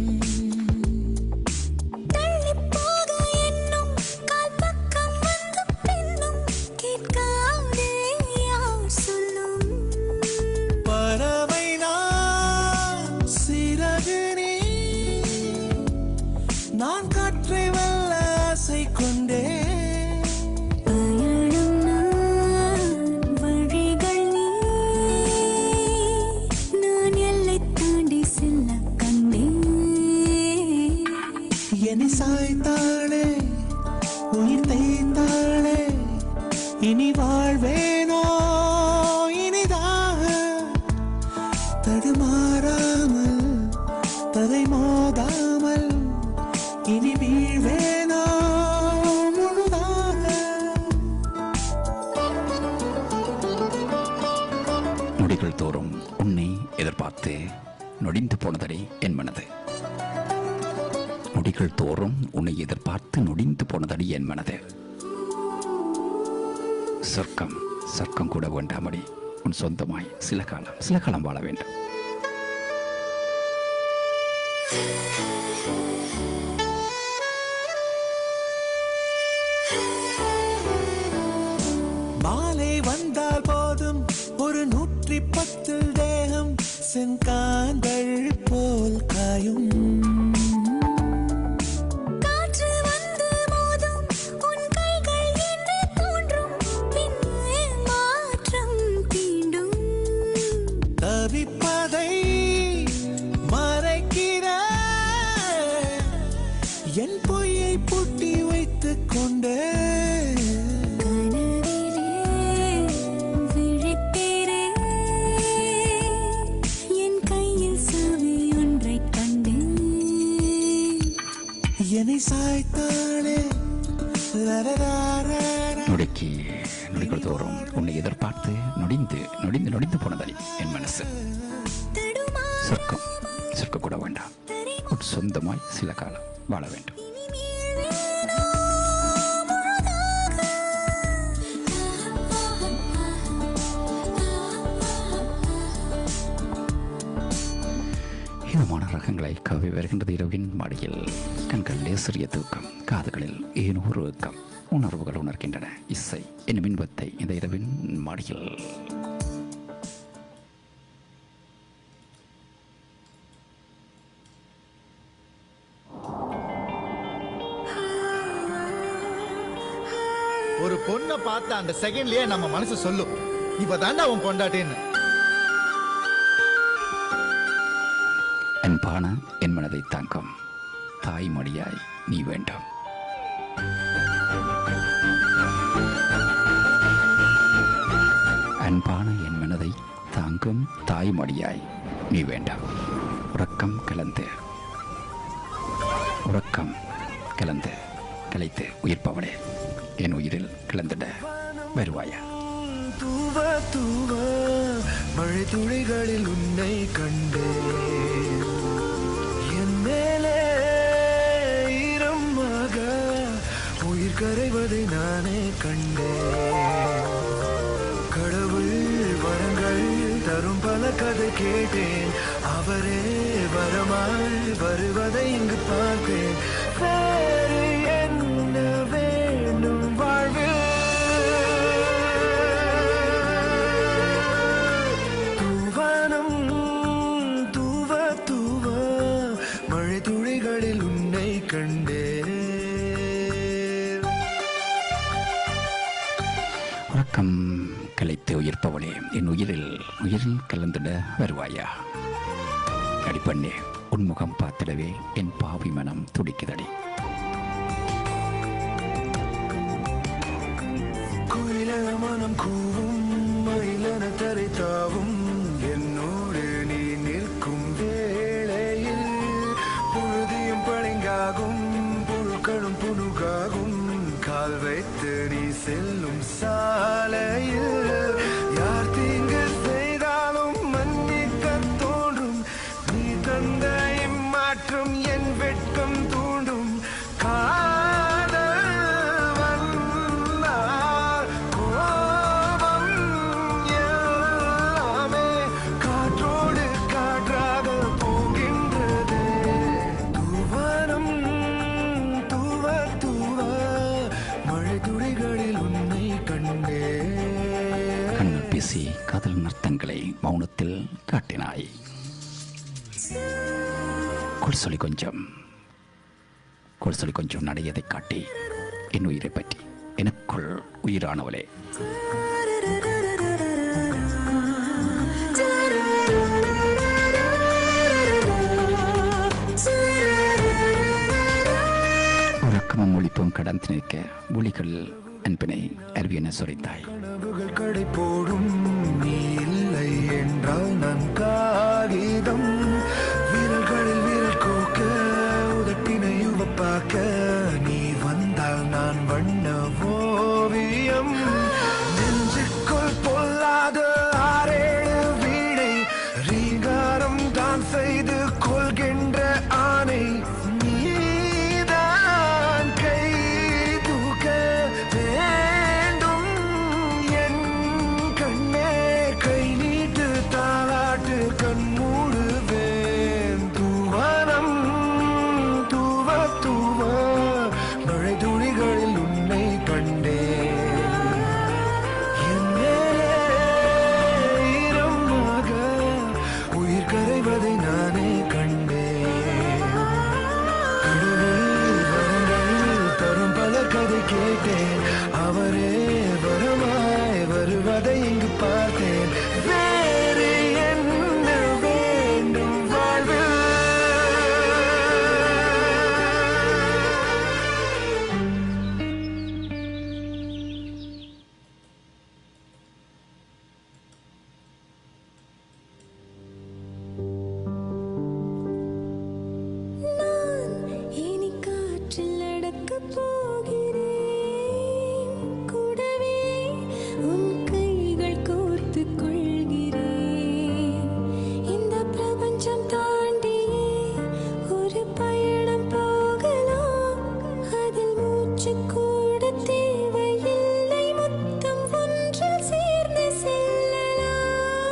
தள்ளிப் போக எண்ணும் கால் பக்கம் வந்து பின்னும் கேட்காதே யார் சொல்லும் பறவை நான் சிறகு நீ நான் காற்றை வெல்ல ஆசை கொண்டே பயணம் நான் வழிகள் நீ நான் எல்லை தாண்டி செல்ல கண்டேன் என்னை சாய்த்தாளே உயிர் தேய்ந்தாளே இனி வாழ்வேனோ இனிதாக தடுமாறாமல் தரை மோதாமல் இனி வீழ்வேனோ முழுதாக நொடிகள் தோறும் உன்னை எதிர்பார்த்து நொடிந்து போனதடி என் மனது நொடிகள் தோறும் உன்னை எதிர்பார்த்து நொடிந்து போனதடி என் மனது சொர்க்கம் சொர்க்கம் கூட வேண்டாமடி உன் சொந்தமாய் சில காலம் சில காலம் வாழ வேண்டும் மாலை வந்தால் போதும் ஒரு நூற்றி பத்தில் தேகம் செங்காந்தள் போல் காயும் காற்று வந்து மோதும் உன் கைகள் என்னை தோன்றும் பின்னே மாற்றம் தீண்டும் தவிப்பதை மறைக்கிற என் பொய்யை பூட்டி வைத்துக் கொண்டே கனவிலே விழிப்பேரே என் கையில் சாவி ஒன்றைக் கண்டேன் என்னை சாய்த்தாளே ரரராரரா. நொடிக்கு நொடிகள் தோறும் உன்னை எதிர்பார்த்து நொடிந்து நொடிந்து நொடிந்து போனதடி என் மனசு சொர்க்கம் சொர்க்கம் கூட வேண்டாம் உன் சொந்தமாய் சில காலம் வாழ வேண்டும் இதமான ரகங்களை கவி வருகின்றது இரவின் மடியில் கண்கள் லேசிறிய தூக்கம் காதுகளில் ஏனோ ஒரு ஏக்கம் உணர்வுகள் உணர்கின்றன இசை என்னும் இன்பத்தை இந்த இரவின் மடியில் ஒரு பொண்ணை பார்த்த அந்த செகண்ட்லயே நம்ம மனசு சொல்லும் இப்ப தாண்டா அவன் பொண்டாட்டின்னு அன்பான என் மனதை தாங்கும் தாய்மொழியாய் நீ வேண்டாம் அன்பான என் மனதை தாங்கும் தாய்மொழியாய் நீ வேண்டாம் உறக்கம் கலந்து உறக்கம் கலந்து கலைத்து உயிர்ப்பவளே என் உயிரில் கிளந்திட வருவாயா தூவ தூவ மழை துளிகளில் உன்னை கண்டேன் என் மேலே ஈரமாக உயிர் கரைவதை நானே கண்டேன் கடவுள் வரங்கள் தரும் பல கதை கேட்டேன் அவரே வரமாய் வருவதை இங்கு பார்த்தேன் வேறு என்ன வேண்டும் வாழ்வில் தூவானம் தூவ தூவ மழை துளிகளில் உன்னை கண்டேன் உறக்கம் கலைத்து உயிர்ப்பவளே என் உயிரில் உயிரில் கலந்திட வருவாயா அடிப்பண்ணே உன்முகம் பார்த்திடவே என் பாவி மனம் துடிக்குதடி குயிலென மனம் கூவும் மயிலென தரை தாவும் என்னோடு நீ நிற்கும் வேளையில் புழுதியும் பளிங்காகும் புழுக்களும் புனுகாகும் கால் வைத்து நீ செல்லும் சாலையில் யார் தீங்கு செய்தாலும் மன்னிக்க தோன்றும் நீ தந்த இம்மாற்றம் என் வெட்கம் தூண்டும் காதல் வந்தால் கோபம் எல்லாமே காற்றோடு காற்றாக போகின்றது தூவானம் தூவ தூவ மழை துளிகளில் உன்னை கண்டேன் கண்ணல் பேசி காதல் நர்த்தங்களை மௌனத்தில் காட்டினாய் கொல்சொலி கொஞ்சம் கொல்சொலி கொஞ்சம் நடையதை காட்டி என் உயிரை பற்றி எனக்குள் உயிரானவளே உறக்கமும் ஒழிப்பும் கடந்து நிற்க ஒளிகள் அன்பினை அருவியென சுரைத்தாய் கனவுகள் கடை போடும் நீ இல்லை என்றால் நான் காகிதம் வீரர்களில் வீரர் கோக்க உதட்டினை உவப்பாக்க நீ வந்தால் நான் வண்ண ஓவியம் நெஞ்சுக்குள் பொல்லாத ஆறேழு வீணை ரீங்காரம் தான் செய்து கொள்கின்ற ஆணை நீதான் கை தூக்க வேண்டும் என் கண்ணே கை நீட்டு தாளாட்டு கண் மூடுவேன் தூவானம் தூவ தூவ மழை துளிகளில் உன்னை கண்டேன் என் மேலே ஈரமாக உயிர் கரைவதை நானே கண்டேன் கடவுள் வரங்கள் தரும் பல கதை கேட்டேன் அவரே வரமாய் வருவதை இங்கு பார்த்தேன் வேறு என்ன வேண்டும் வாழ்வில் இனி காற்றில் நடக்கப் போகிறேன் கூடவே உன் கைகள் கோர்த்துக் கொள்கிறேன் இந்த பிரபஞ்சம் தாண்டியே ஒரு பயணம் போகலாம் அதில் மூச்சு கூட தேவையில்லை மொத்தம் ஒன்றில் சேர்ந்து செல்லலாம்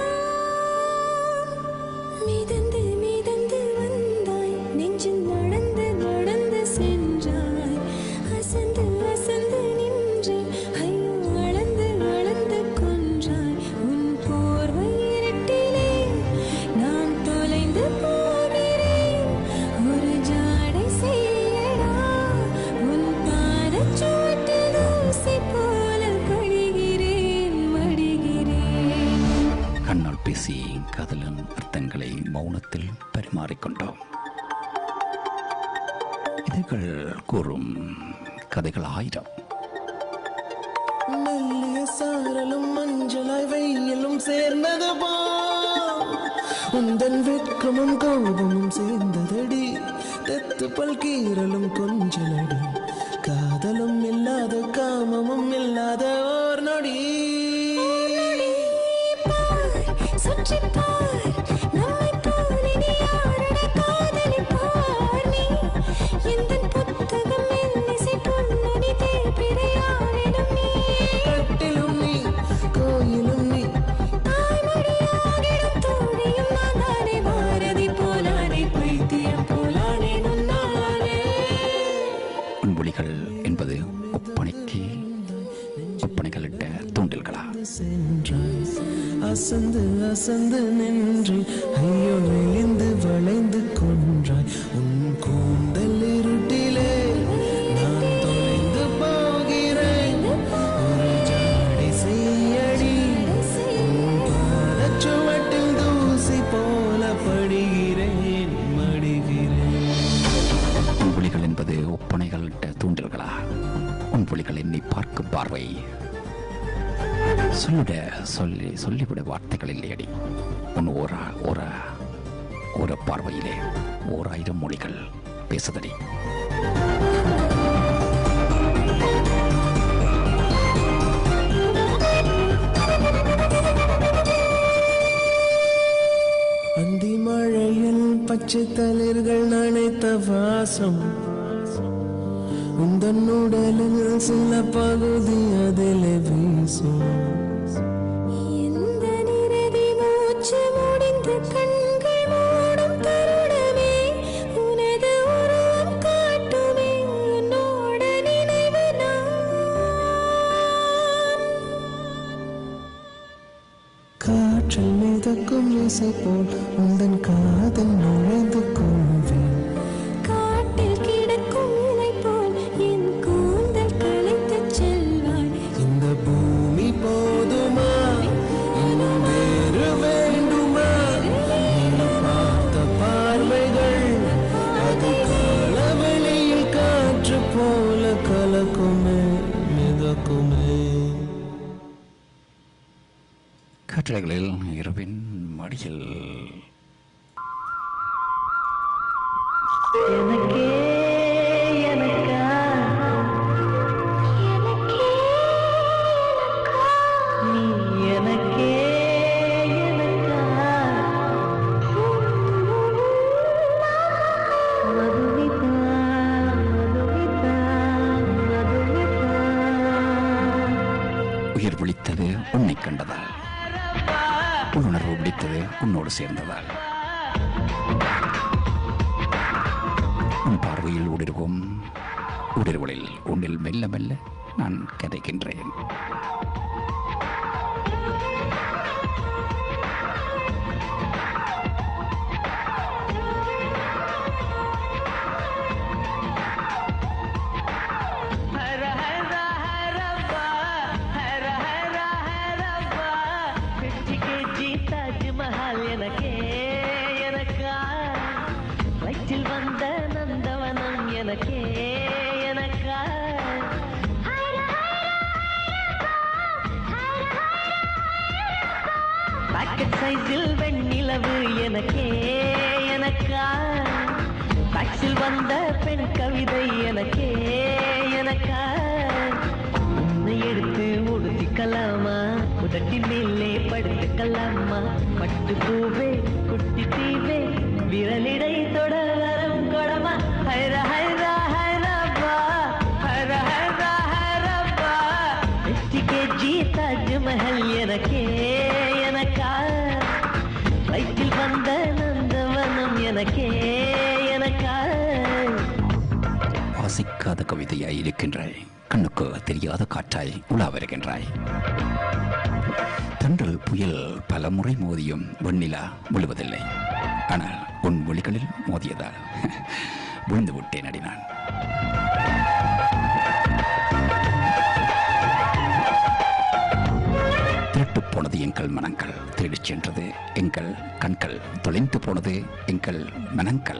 மிதந்து மிதந்து வந்தாய் நெஞ்சில் நடந்து நடந்து சென்றாய் அசந்து அசந்து நின்றேன் ஐயோ அளந்து அளந்து கொன்றாய் உன் போர்வை இருட்டிலே நான் தொலைந்து போகிறேன் ஒரு ஜாடை செய்யடா உன் பாதச்சுவட்டில் ஊசி போல படுகிறேன் மடிகிறேன் கண்ணால் பேசி காதலின் அர்த்தங்களை மௌனத்தில் பரிமாறிக்கொண்டோம் இதுகள் கூறும் கதைகள் ஆயிரம் மெல்லிய சாரலும் மஞ்சளாய் வெயிலும் சேர்ந்தது போ உந்தன் வெட்கமும் கோபமும் சேர்ந்ததடி தெத்து பல் கீரலும் கொஞ்சலடி காதலும் இல்லாத காமமும் இல்லாத ஓர் நொடி சுற்றி பார் நம்மை போல் இனி யாரட காதலிப்பார் நீ எந்தன் புத்தகம் மெல்லிசை பொன்னடி தேய்பிறையாரிடம் நீ கட்டிலும் நீ கோயிலும் நீ தாய்மொழியாக அசந்து அசந்து நின்று ஐயோ விழுந்து வளைந்து கொன்றாய் உன் கூந்தல் இருட்டிலே நான் தொலைந்து போகிறேன் ஒரு ஜாடை செய்யடி உன் பாதச்சுவட்டில் தூசி போல படுகிறேன் மடிகிறேன் உன் விழிகள் என்பது ஒப்பனைகள் தூண்டல்களா உன் விழிகள் என்னை பார்க்கும் பார்வை சொல்லிட சொல்லி சொல்லிவிட வார்த்தைகள் இல்லையடி உன் ஓரா ஓரா ஒரு பார்வையிலே ஓர் ஆயிரம் மொழிகள் பேசுதடி அந்தி மழையில் பச்சை தளிர்கள் நனைத்த வாசம் உந்தன் உடலில் சில பகுதி அதில் வீசும் எந்த நிறதி மூச்சு முடிந்து கண்கள் மூடும் தருணமே உனது உருவம் காட்டுமே உன்னோட நினைவு நான் காற்றில் மிதக்கும் இசை போல் உந்தன் காதல் நுழைந்து கொள்வேன் காட்டில் கிடக்கும் இலை போல் என் கூந்தல் களைத்துச் செல்வாய் இந்த பூமி போதுமா இன்னும் வேறு வேண்டுமா நீ பார்த்த பார்வைகள் அது காலவெளியில் காற்று போல கலக்குமே மிதக்குமே கட்டளைகளில் இரவின் மடியில் எனக்கே எனக்கா எனக்கே எனக்கா நீ எனக்கே எனக்கா மதுமிதா மதுமிதா மதுமிதா உயிர் விழித்தது உன்னை கண்டதால் உள்ளுணர்வு விழித்தது உன்னோடு சேர்ந்ததால் உன் பார்வையில் ஊடுருவும் ஊடுருவலில் உன்னில் மெல்ல மெல்ல நான் கதைக்கின்றேன் ஹர ஹர ஹரப்பா ஹர ஹர ஹரப்பா பிச்சு கேஜி தாஜ்மஹால் எனக்கே எனக்கா வயிற்றில் வந்த நந்தவனம் எனக்கே எனக்கா பாக்கெட் சைஸில் வெண்ணிலவு எனக்கே எனக்கா டாக்ஸில் வந்த பெண் கவிதை எனக்கே எனக்கா உன்னை எடுத்து உடுத்திக்கலாமா உதட்டின் மேலே படுத்துக்கலாமா பட்டு பூவே குட்டி தீவே விரலிடை தொட வரம் கொடமா ஹைர ஹைர ஹைரப்பா ஹைர ஹைர ஹைரப்பா வெற்றி கேஜி தாஜ்மஹல் எனக்கே எனக்கா வயிற்றில் வந்த நந்தவனம் எனக்கே எனக்கா வாசிக்காத கவிதையாய் இருக்கின்றாய் கண்ணுக்கு தெரியாத காற்றாய் உலா வருகின்றாய் தென்றல் புயல் பல முறை மோதியும் வெண்ணிலா விழுவதில்லை ஆனால் உன் மொழிகளில் மோதியதால் விழுந்து விட்டேன் அடி நான் திருட்டு போனது எங்கள் மனங்கள் திருடிச் சென்றது எங்கள் கண்கள் தொலைந்து போனது எங்கள் மனங்கள்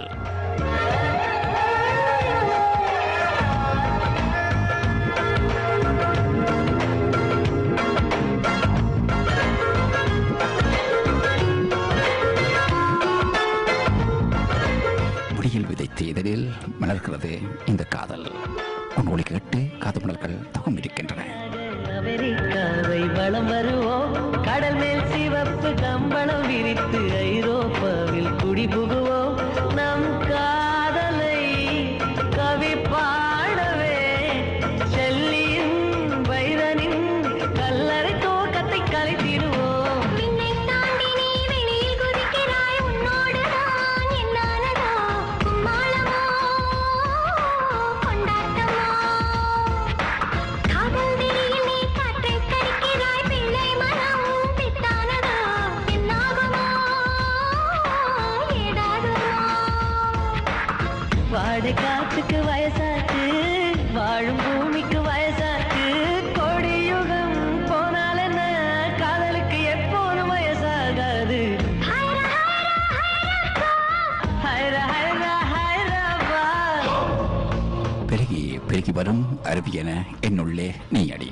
முடியில் விதைத்த இதழில் மலர்கிறது இந்த காதல் உன் ஒளி கேட்டு காது மலர்கள் தகம் இருக்கின்றன அமெரிக்காவை வளம் வருவோம் கடல் மேல் சிவப்பு கம்பளம் விரித்து ஐரோப்பாவில் குடிபுகுவோம் நம் காதலை கவி பாடவே செல்லியின் வைரனின் கல்லறை தோக்கத்தை கலைத்திடுவோம் விண்ணை தாண்டி நீ வெளியில் குதிக்கிறாய் உன்னோடு நான் என்னானதோ கும்மாளமோ கொண்டாட்டமோ காதல் வெளியில் நீ காற்றை கடிக்கிறாய் பிள்ளை மனம் பித்தானதோ பாதை காத்துக்கு வயசாச்சு வாழும் பூமிக்கு வயசாச்சு கோடி யுகம் போனால் என்ன காதலுக்கு எப்போதும் வயசாகாது ஹைரா ஹைரா ஹைராபா பெருகி பெருகி வரும் அருவியென என்னுள்ளே நீ அடி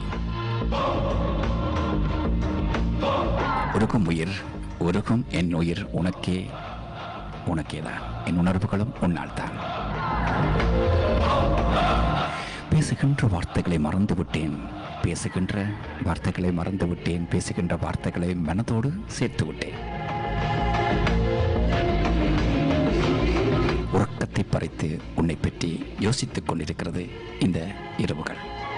உருக்கும் உயிர் உருக்கும் என் உயிர் உனக்கே உனக்கேதான் என் உணர்வுகளும் உன்னால் தான் பேசுகின்ற வார்த்தைகளை மறந்து விட்டேன் பேசுகின்ற வார்த்தைகளை மறந்து விட்டேன் பேசுகின்ற வார்த்தைகளை மனதோடு சேர்த்து விட்டேன் உறக்கத்தை பறித்து உன்னை பற்றி யோசித்துக் கொண்டிருக்கிறது இந்த இரவுகள்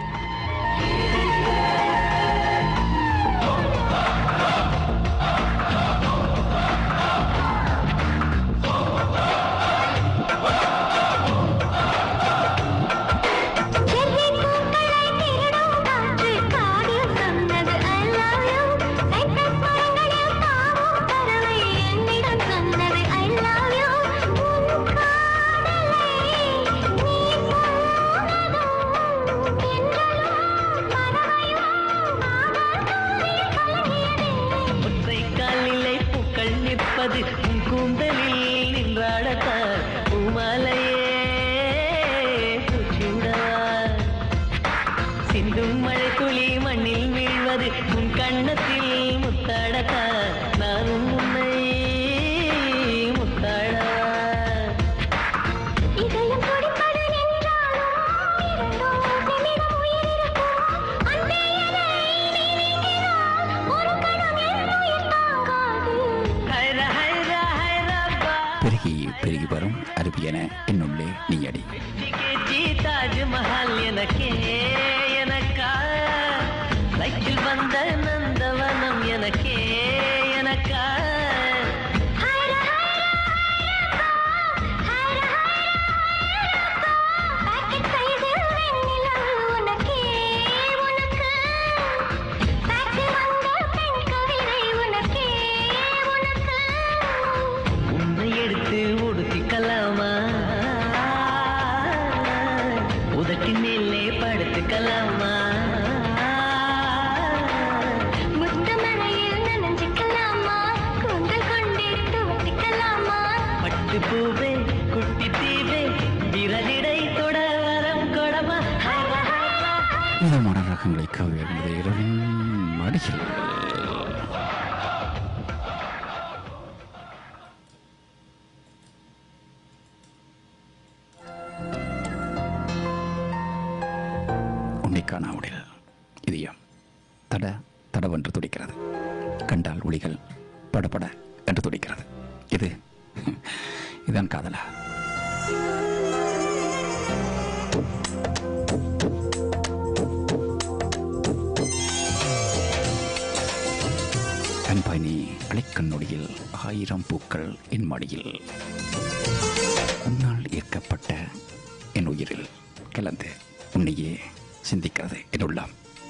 செர்ரி பூக்களை திருடும் காற்று காதில் சொன்னது I love you. சைப்ரஸ் மரங்களில் தாவும் பறவை என்னிடம் சொன்னது I love you. உன் காதலை நீ சொன்னதும் தென்றலும் பறவையும் ஆகாசத்தில் கலங்கியதே. ஒற்றை காலிலே பூக்கள் நிற்பது உன் கூந்தலில் நின்றாடத்தான் பூமாலையே பூச்சூடவா சிந்தும் மழை துளி மண்ணில் வீழ்வது உன் கண்ணத்தில் முத்தாடத்தான் நானும் உன்னை முத்தாடவா இதயம் துடிப்பது நின்றாலும் இரண்டோர் நிமிடம் உயிர் இருக்கும். அன்பே என்னை நீ நீக்கினால் ஒரு கணம் என் உயிர் தாங்காது. ஹைரா ஹைரா ஹைராபா பெருகி பெருகி வரும் அருவியென என்னுள்ளே நீ அடி கேஜி தாஜ்மஹால் எனக்கே எனக்கா சைக்கிள் வந்த நந்தவனம் எனக்கே எனக்கா ஹைரா, ஹைரா, ஹைரா, ஹைரா, பாக்கெட் சைஸில் வெண்ணிலா உனக்கே, உனக்கு. பாக்கெட் வந்த பெண் கவிதை உனக்கே, உனக்கு. உன்னை எடுத்து உடுத்திக்கலாமா உதட்டின் மேலே படுத்துக்கலாமா முத்தமழையில் நனைஞ்சுக்கலாமா? கூந்தல் கொண்டே துவட்டிக்கலாமா? பட்டு பூவே குட்டி தீவே விரலிடை தொட வரம் கொடமா ஹைரா, ஹைரா, இதமான ரகங்களை கவிழ்ந்த இரவின் மடியில் உன்னை காணாவுடில் இதயம் தட தடவென்று துடிக்கிறது கண்டால் ஒளிகள் படபட என்று துடிக்கிறது இது இதான் காதலா அன்பாய் நீ அழைக்கண் நொடியில் ஆயிரம் பூக்கள் என் மடியில் உன்னால் ஈர்க்கப்பட்ட என் உயிரில் கலந்து உன்னையே சிந்திக்கிறது என் உள்ளம்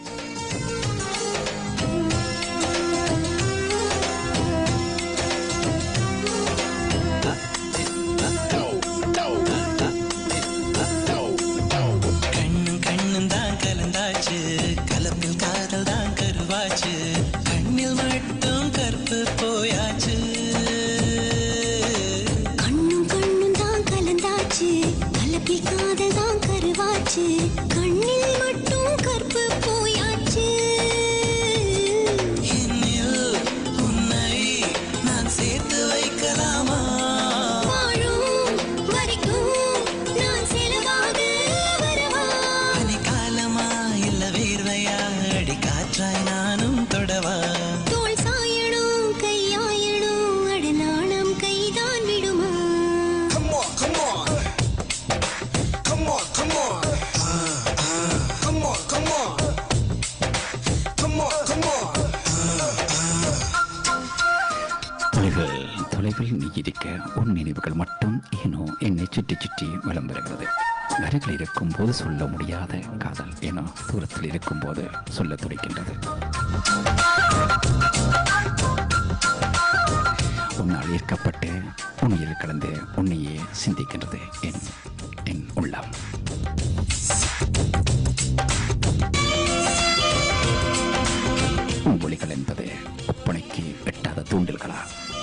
கண்ணும் கண்ணும் தான் கலந்தாச்சு கலப்பில் காதல் தான் கருவாச்சு கண்ணில் மட்டும் கற்பு போயாச்சு கண்ணும் கண்ணும் தான் கலந்தாச்சு கலப்பில் காதல் தான் கருவாச்சு கண்ணில் மட்டும் கற்பு போயாச்சு என்னில் உன்னை நான் சேர்த்து வைக்கலாமா வாழும் வரைக்கும் நான் செலவாக வரவா பனிக்காலமா இல்ல வேர்வையா அடி காற்றாய் நானும் தொடவா தோள் சாயணும் கையாயணும் அடநாணம் கைதான் விடுமா Come on, come on. Come on, come on. Come on, come on. Come on, come on. தொலைவில் தொலைவில் நீ இருக்க உன் நினைவுகள் மட்டும் ஏனோ என்னை சுற்றி சுற்றி வலம் வருகிறது அருகில் இருக்கும் போது சொல்ல முடியாத காதல் ஏனோ தூரத்தில் இருக்கும் போது சொல்ல துடிக்கின்றது உன்னால் ஈர்க்கப்பட்டு உன்னையில் கலந்து உன்னையே சிந்திக்கின்றது என் என் தூண்டில்களா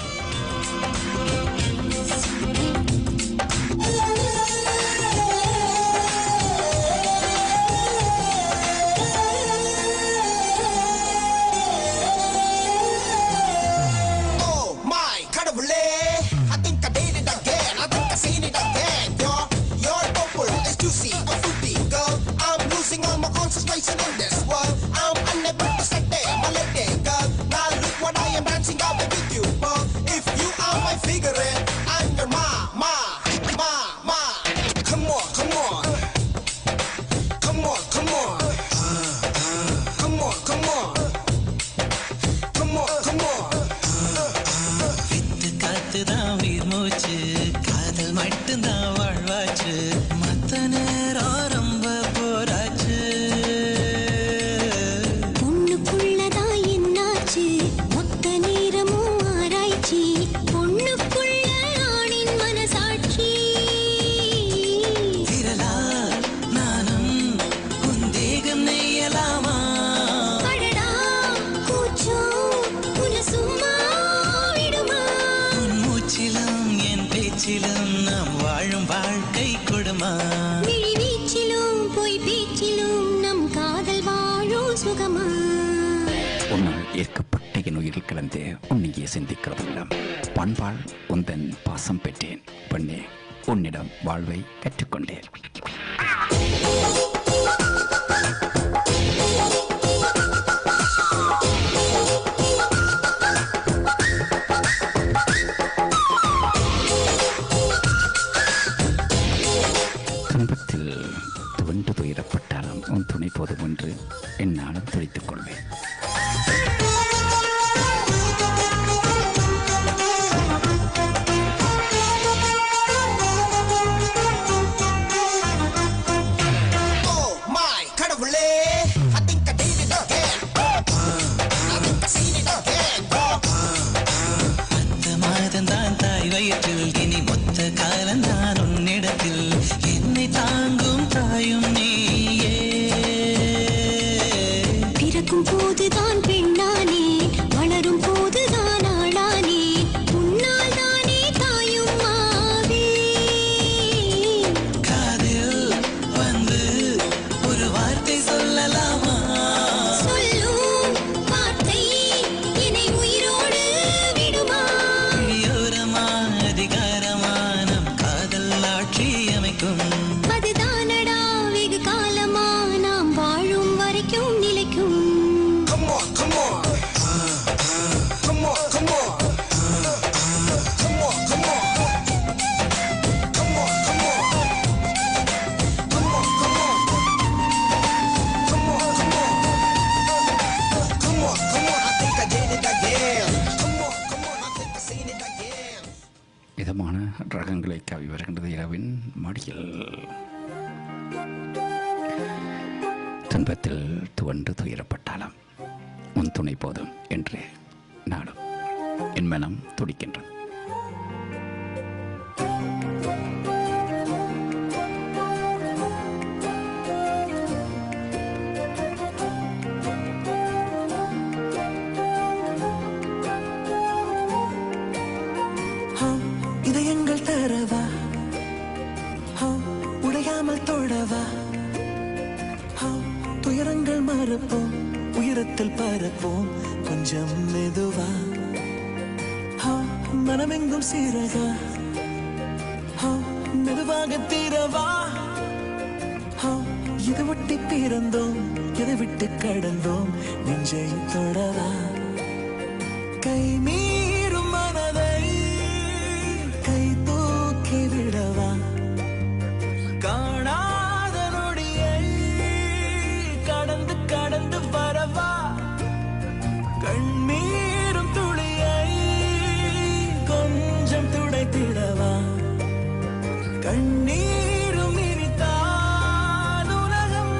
Oh my கடவுளே I think I did it again I think I seen it again Your your purple is juicy a fruity girl I'm losing all my concentration in this world I'm unable to settle my lady girl Now look what I am dancing out with you But if you are my figure I'm your ma ma ma ma Come on come on Come on come on Come on come on Come on come on வித்து காத்துதான் உயிர் மூச்சு காதல் மட்டும்தான் வாழ்வாச்சு மத்த நேரம் ரொம்ப போராச்சு பொண்ணுக்குள்ளதா என்னாச்சு மொத்த நேரமும் ஆராய்ச்சி பொண்ணுக்குள்ள ஆணின் மனசாட்சி விரலா நானும் உன் தேகம் நெய்யலாமா அடடா கூச்சம் உன்னை சும்மா விடுமா உன் மூச்சிலும் என் பேச்சிலும் நாம் வாழும் வாழ்க்கை கொடுமா விழி வீச்சிலும் பொய் பேச்சிலும் நம் காதல் வாழும் சுகமா உன்னால் ஏற்கப்பட்ட என் உயிரில் கலந்து உன்னையே சிந்திக்கிறதெல்லாம் பண்பால் உந்தன் பாசம் பெற்றேன் பெண்ணே உன்னிடம் வாழ்வை கற்றுக்கொண்டேன் துன்பத்தில் துவண்டு துயரப்பட்டாலும் உன் துணை போதும் என்று என்னாலும் துடித்துக் கொள்வேன் Oh my கடவுளே I think I did it again I think I seen it again அந்த மாதம் தான் தாய் வயிற்றில் இனி மொத்த காலம் தான் உன்னிடத்தில் என்னை தாங்கும் தாயும் நீயே பிறக்கும் போதுதான் பெண்ணானே வளரும் போதுதான் ஆளானே உன்னால் தானே தாயும் மாவே காதில் வந்து ஒரு வார்த்தை சொல்லலாமா சொல்லும் வார்த்தை என்னை உயிரோடு விடுமா விழியோரமா அதிகாரமா நம் காதல் ஆட்சி அமைக்கும் அதுதானடா வெகு காலமா நாம் வாழும் வரைக்கும் நிலைக்கும் Come on come on Come on come on Come on come on Come on come on Come on come on Come on come on Come on come on I think I did it again Come on come on I think I seen it again இதமான ரகங்களை கவி வருகின்றது இரவின் மடியில் துன்பத்தில் துவண்டு துயரப்பட்டாலும் உன் துணை போதும் என்று நாளும் என் மனம் துடிக்கின்றது ஹோ, இதயங்கள் தரவா ஹோ, உடையாமல் தொடவா ஹோ, துயரங்கள் மறப்போம் உயரத்தில் பறப்போம் கொஞ்சம் மெதுவா ஹோ, மனமெங்கும் சீரகா ஹோ, மெதுவாக தீரவா ஹோ, இது ஒட்டி பிறந்தோம் எதை விட்டு கடந்தோம் நெஞ்சை தொடவா கை மீறும் மனதை கை தூக்கி விடவா காணாத நொடியை கடந்து கடந்து வரவா கண்ணீரும் துளியை கொஞ்சம் துடைத்திடவா கண்ணீரும் இனித்தான் உலகம்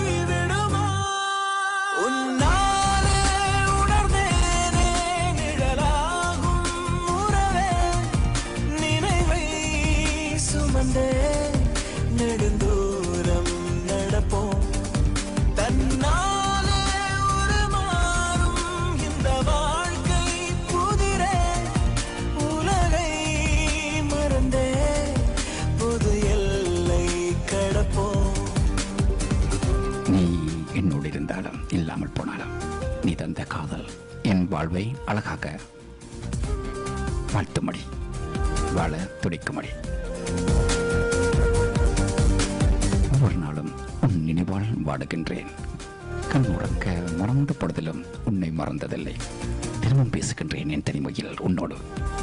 மறைவிடுமா உன்னாலே உணர்ந்தேனே நிழல் இந்த காதல் என் வாழ்வை அழகாக வாழ்த்துமடி வாழ துடிக்குமடி ஒவ்வொரு நாளும் உன் நினைவால் வாடுகின்றேன் கண் உறக்க மறந்த பொழுதிலும் உன்னை மறந்ததில்லை தினமும் பேசுகின்றேன் என் தனிமையில் உன்னோடு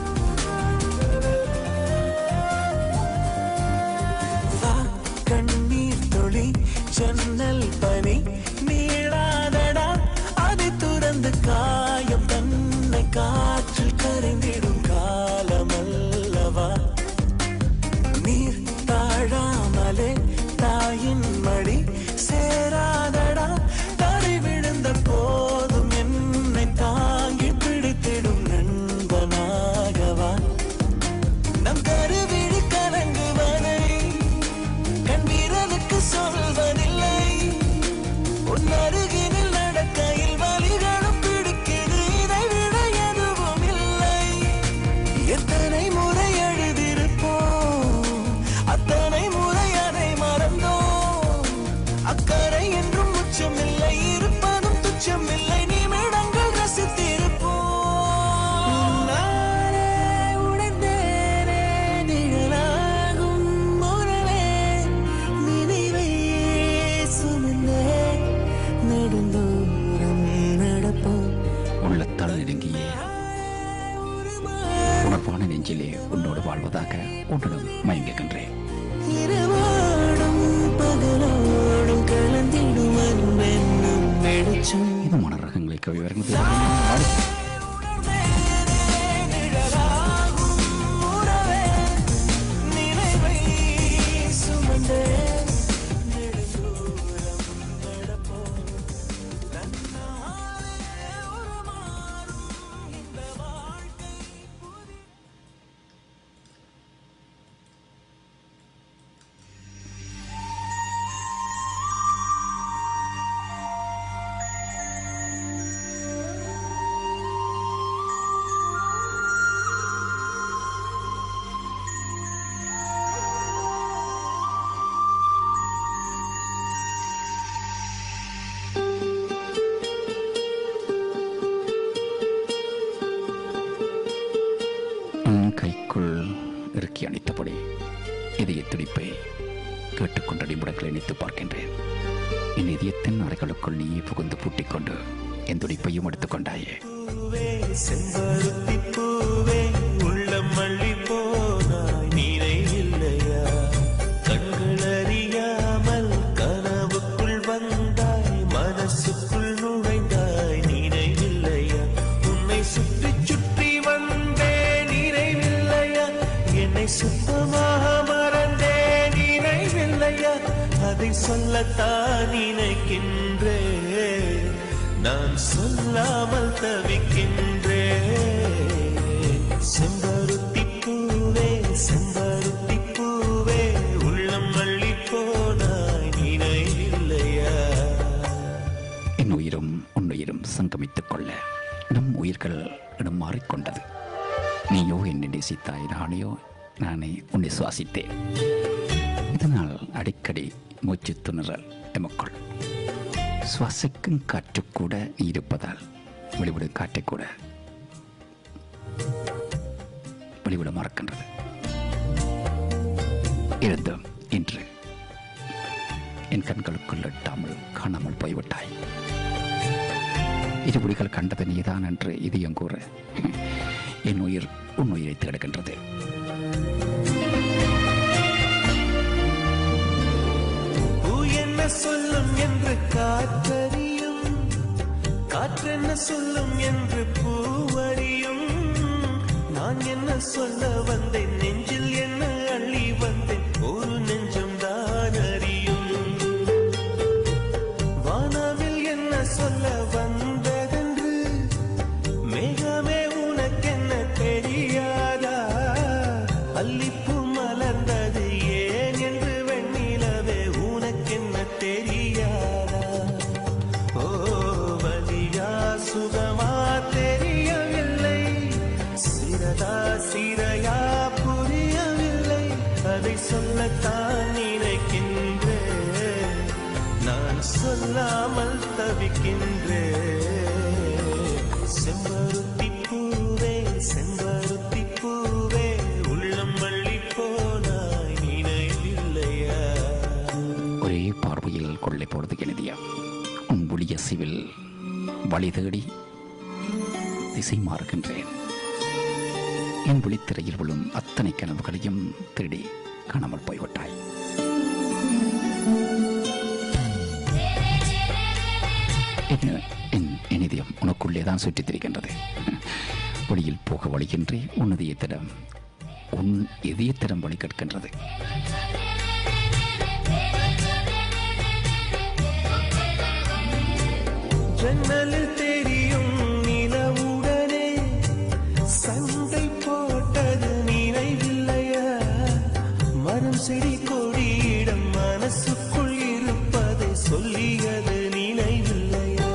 வா கண்ணீர் தொளி ஜன்னல் பனி நீளாதடா அதை துறந்து காயம் தன்னை காற்றில் கரைந்திடும் காலமல்லவா நீர் தாழாமலே தாயின் மடி சேராதடா தரை விழுந்த போதும் என்னை தாங்கி பிடித்திடும் நண்பனாகவா நம் கருவிழி கலங்குவதை கண் வீரனுக்கு சொல்வதில்லை உன் அருகினில் நடக்கையில் வலிகளும் பிடிக்குது இதை விட எதுவும் இல்லை எத்தனை முறை எழுதியிருப்போம் அத்தனை முறை அதை மறந்தோம் அக்கறை என்றும் உச்சமில்லை இருப்பதும் துச்சமில்லை நிமிடங்கள் ரசித்திருப்போம் நானே உணர்ந்தேனே நிழலாகும் உறவே நினைவை சுமந்தே நெடுந்தூரம் நடப்போம் உள்ளத்தால் நெருங்கிய உணர்வான நெஞ்சிலே உன்னோடு வாழ்வதாக உன்னிடம் மயங்குகின்றேன் இரவோடும் பகலோடும் கலந்திடும் அன்பென்னும் வெளிச்சம் இது மனரகங்களை கவி வருகிறது நிழலாகும் உறவே நினைவை சுமந்தே நெடுந்தூரம் நடப்போம் நன்னாரே உருமாறும் இந்த வாழ்க்கை புதி உன் கைக்குள் இறுக்கி அணைத்தபடி இதய துடிப்பை கேட்டுக்கொண்ட நிமிடங்களை நினைத்து பார்க்கின்றேன் என் இதயத்தின் அறைகளுக்குள் நீயே புகுந்து பூட்டிக் கொண்டு என் துடிப்பையும் எடுத்துக்கொண்டாயே பூவே செம்பருத்தி பூவே உள்ளம் மல்லி போனாய் நினைவில்லையா கண்கள் அறியாமல் கனவுக்குள் வந்தாய் மனசுக்குள் நுழைந்தாய் நினைவில்லையா உன்னை சுற்றி சுற்றி வந்தே நினைவில்லையா என்னை சுத்தமாக மறந்தே நினைவில்லையா அதை சொல்லத்தான் நினைக்கின்றேன் நான் சொல்லாமல் தவிக்கின்றேன் செம்பருத்தி பூவே செம்பருத்தி பூவே உள்ளம் மல்லி போனாய் நினைவில்லையா என் உயிரும் உன்னுயிரும் சங்கமித்துக் கொள்ள நம் உயிர்கள் இடம் மாறிக்கொண்டது நீயோ என்னை நேசித்தாய் நானையோ நானே உன்னை சுவாசித்தேன் இதனால் அடிக்கடி மூச்சு திணறல் எமக்குள் சுவாசிக்கும் காற்று கூட நீ இருப்பதால் வெளிவிடும் காற்றை கூட வெளிவிட மறக்கின்றது இருந்தும் இன்று என் கண்களுக்குள் எட்டாமல் காணாமல் போய்விட்டாய் இருபடிகள் கண்டது நீதான் என்று இதயம் கூற என் உயிர் உன் உயிரை தேடுகின்றது பூ என்ன சொல்லும் என்று காற்றறியும் காற்றென்ன சொல்லும் என்று பூவறியும் நான் என்ன சொல்ல வந்தேன் நெஞ்சில் என்ன அள்ளி வந்தேன் ஒரு நெஞ்சம் தான் அறியும் வானவில் என்ன சொல்ல வந்ததென்று மேகமே உனக்கென்ன தெரியாதா அல்லிப்பூ மலர்ந்தது ஏன் என்று வெண்ணிலவே உனக்கென்ன தெரியாதா ஓ வலியா சுகமா தெரியவில்லை சிறதா சிறையா புரியவில்லை அதை சொல்லத்தான் நினைக்கின்றேன் நான் சொல்லாமல் தவிக்கின்றேன் செம்பருத்தி பூவே செம்பருத்தி பூவே உள்ளம் மல்லி போனாய் நினைவில்லையா ஒரே பார்வையில் கொள்ளை போறது கெனதியா உன் ஒளிய சிவில் வழி தேடி திசை மாறுகின்றேன் என் விழித்திரையில் விழும் அத்தனை கனவுகளையும் தேடி காணாமல் போய்விட்டாய் என்ன என் என் இதயம் உனக்குள்ளே தான் சுற்றித் திரிகின்றது வழியில் போக வழியின்றி உன் இதயத்திடம் உன் இதயத்திடம் வழி கேட்கின்றது ஜன்னலில் தெரியும் நிலவுடனே சண்டை போட்டது நினைவில்லையா மரம் செடி கொடியிடம் மனசுக்குள் இருப்பதை சொல்லியது நினைவில்லையா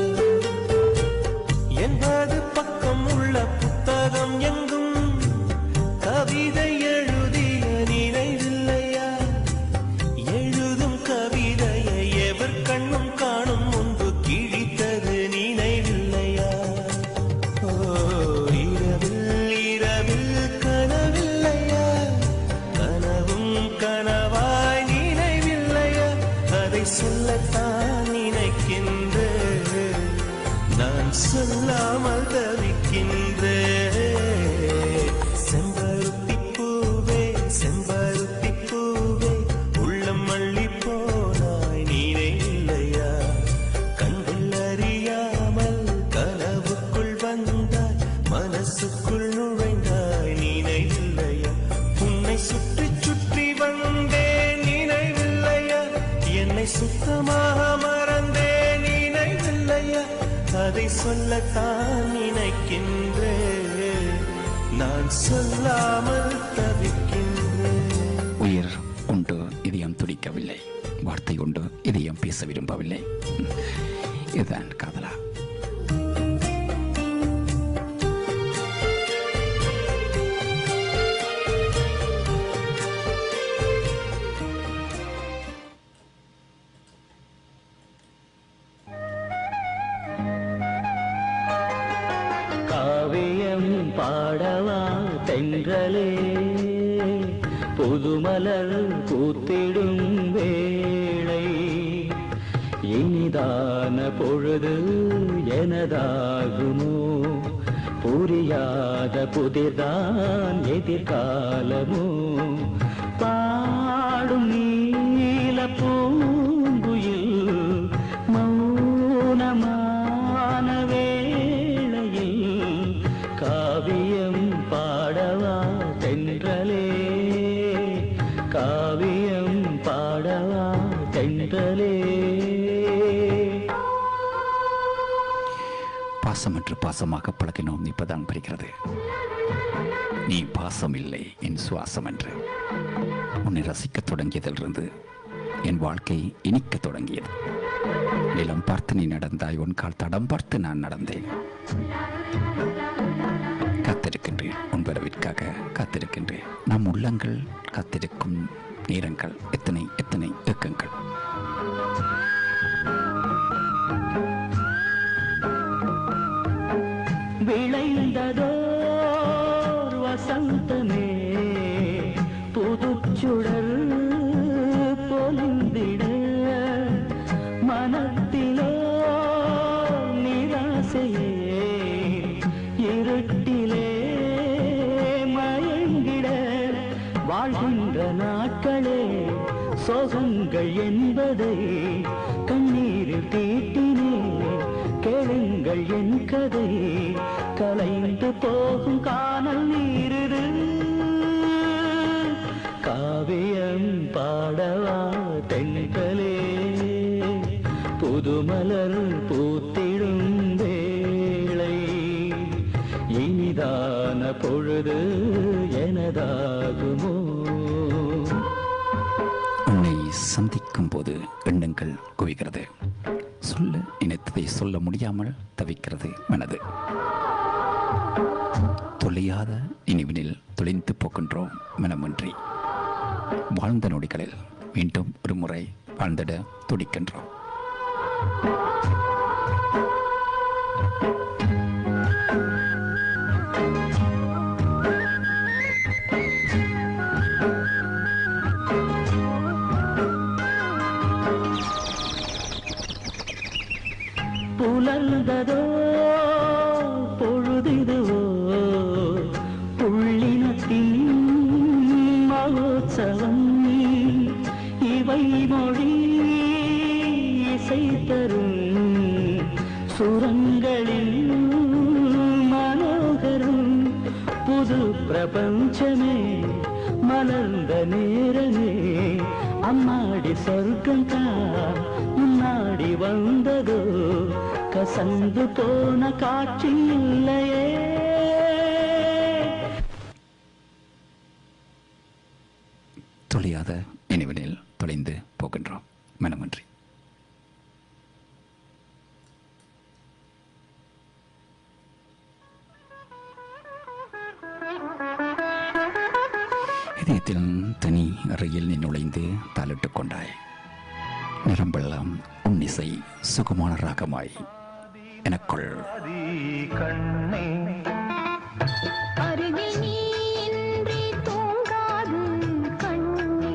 எண்பது பக்கம் உள்ள புத்தகம் எங்கும் கவிதை எழுதிய நினைவில்லையா எழுதும் கவிதையை எவர் கண்ணும் காணும் முன்பு கிழித்தது நினைவில்லையா ஓ இரவில் இரவில் கனவில்லையா கனவும் கனவாய் நினைவில்லையா அதை சொல்லத்தான் நினைக்கின்றேன் நான் சொல்லாமல் தவிக்கின்றேன் செம்பருத்தி பூவே செம்பருத்தி பூவே உள்ளம் மல்லி போனாய் நீரே இல்லையா கண்கள் அறியாமல் கனவுக்குள் வந்தாய் மனசுக்குள் நுழைந்தாய் நினைவில்லையா உன்னை சுற்றி சுற்றி வந்தேன் நினைவில்லையா என்னை சுத்தமாக மறந்தேன் நினைவில்லையா அதை சொல்லத்தான் நினைக்கின்றேன் நான் சொல்லாமல் தவிக்கின்றேன் உயிர் உண்டு இதயம் துடிக்கவில்லை வார்த்தை உண்டு இதயம் பேச விரும்பவில்லை இதுதான் காதலா காவியம் பாடவா தென்றலே புதுமலர் பூத்திடும் வேளை இனிதான பொழுது எனதாகுமோ புரியாத புதிர்தான் எதிர்காலமோ பாடும் நீல பூங்குயில் மௌனமான வேளையில் காவியம் பாடவா தென்றலே காவியம் பாடவா தென்றலே பாசமற்று பாசமாக பழகினோம் இப்பதான் புரிகிறது நீ பாசம் இல்லை என் சுவாசம் என்று உன்னை ரசிக்கத் தொடங்கியதிலிருந்து என் வாழ்க்கை இனிக்கத் தொடங்கியது நிலம் பார்த்து நீ நடந்தாய் உன் கால் தடம் பார்த்து நான் நடந்தேன் காத்திருக்கின்றேன் உன் வரவிற்காக காத்திருக்கின்றேன் நம் உள்ளங்கள் காத்திருக்கும் நேரங்கள் எத்தனை எத்தனை ஏக்கங்கள் விளைந்ததோர் வசந்தமே புதுச்சுடர் பொலிந்திட மனத்திலோ நிராசையே இருட்டிலே மயங்கிட வாழ்கின்ற நாட்களே சோகங்கள் என்பதை கண்ணீரில் தீட்டினே கேளுங்கள் என் கதை கலைந்து போகும் காணல் நீரிரு காவியம் பாடவா தென்றலே புதுமலர் பூத்திடும் வேளை இனிதான பொழுது எனதாகுமோ உன்னை சந்திக்கும் போது எண்ணங்கள் குவிகிறது சொல்ல நினைத்ததை சொல்ல முடியாமல் தவிக்கிறது மனது தொலையாத நினைவினில் தொலைந்து போகின்றோம் மனமின்றி வாழ்ந்த நொடிகளில் மீண்டும் ஒரு முறை வாழ்ந்திட துடிக்கின்றோம் பிரபஞ்சமே மலர்ந்த நேரமே அம்மாடி சொர்க்கம் தான் முன்னாடி வந்ததோ கசந்து போன காட்சி இல்லையே தொலையாத நினைவினில் தொலைந்து போகின்றோம் மனமின்றி இதயத்தில் தனி அறையில் நீ நுழைந்து தாளிட்டுக் கொண்டாய் நிரம்பெல்லாம் உன்னிசை சுகமான ராகமாய் எனக்குள் கண்ணே அருகில் நீ இன்றி தூங்காது கண்ணே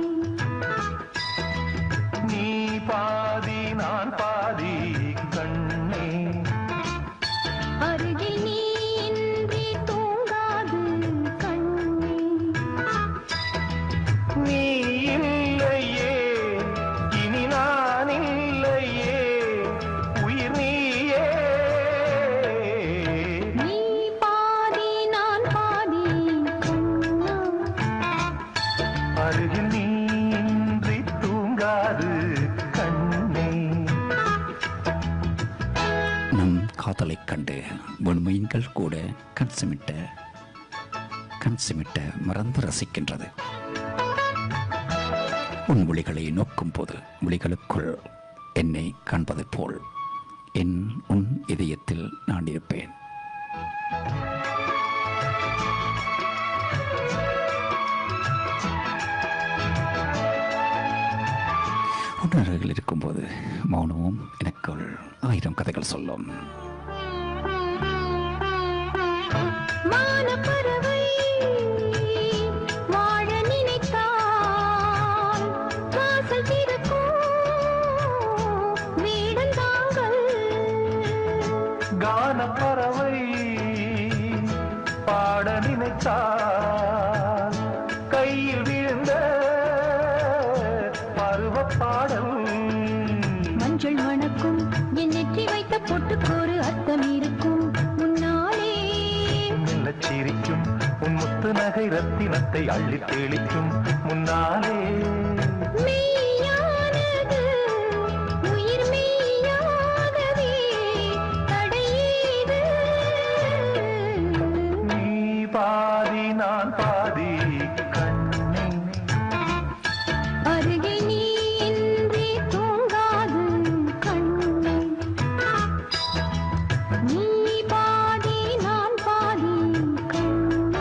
நீ பாதி நான் பாதி கண்ணே அருகில் நீ இன்றி தூங்காது கண்ணே நீ இல்லையே இனி நான் இல்லையே உயிர் நீயே நீ பாதி நான் பாதி கண்ணா அருகில் நீ இன்றி தூங்காது கண்ணே நம் காதலைக் கண்டு வெண்மையின்கள் கூட கண் சிமிட்ட கண் சிமிட்ட மறந்து ரசிக்கின்றது உன் விழிகளை நோக்கும் போது விழிகளுக்குள் என்னை காண்பதைப் போல் என் உன் இதயத்தில் நான் இருப்பேன் உன் அருகில் இருக்கும்போது மௌனமும் எனக்குள் ஆயிரம் கதைகள் சொல்லும் மானப்பறவை வாழ நினைத்தால் வாசல் திறக்கும் வீடந்தாங்கள் கான பறவை பாட நினைத்தால் கையில் விழுந்த பருவ பாடல் மஞ்சள் மணக்கும் என் நெற்றி வைத்த பொட்டுக்கோரு அர்த்தம் இருக்கும் முன்னாலே மெல்லச் சிரிக்கும் உன் முத்து நகை ரத்தினத்தை அள்ளித் தெளிக்கும் முன்னாலே மெய்யானது உயிர் மெய்யாகவே தடையேது நீ பாதி நான் பாதி கண்ணே அருகே நீ இன்றி தூங்காது கண்ணே நீ பாதி நான் பாதி கண்ணா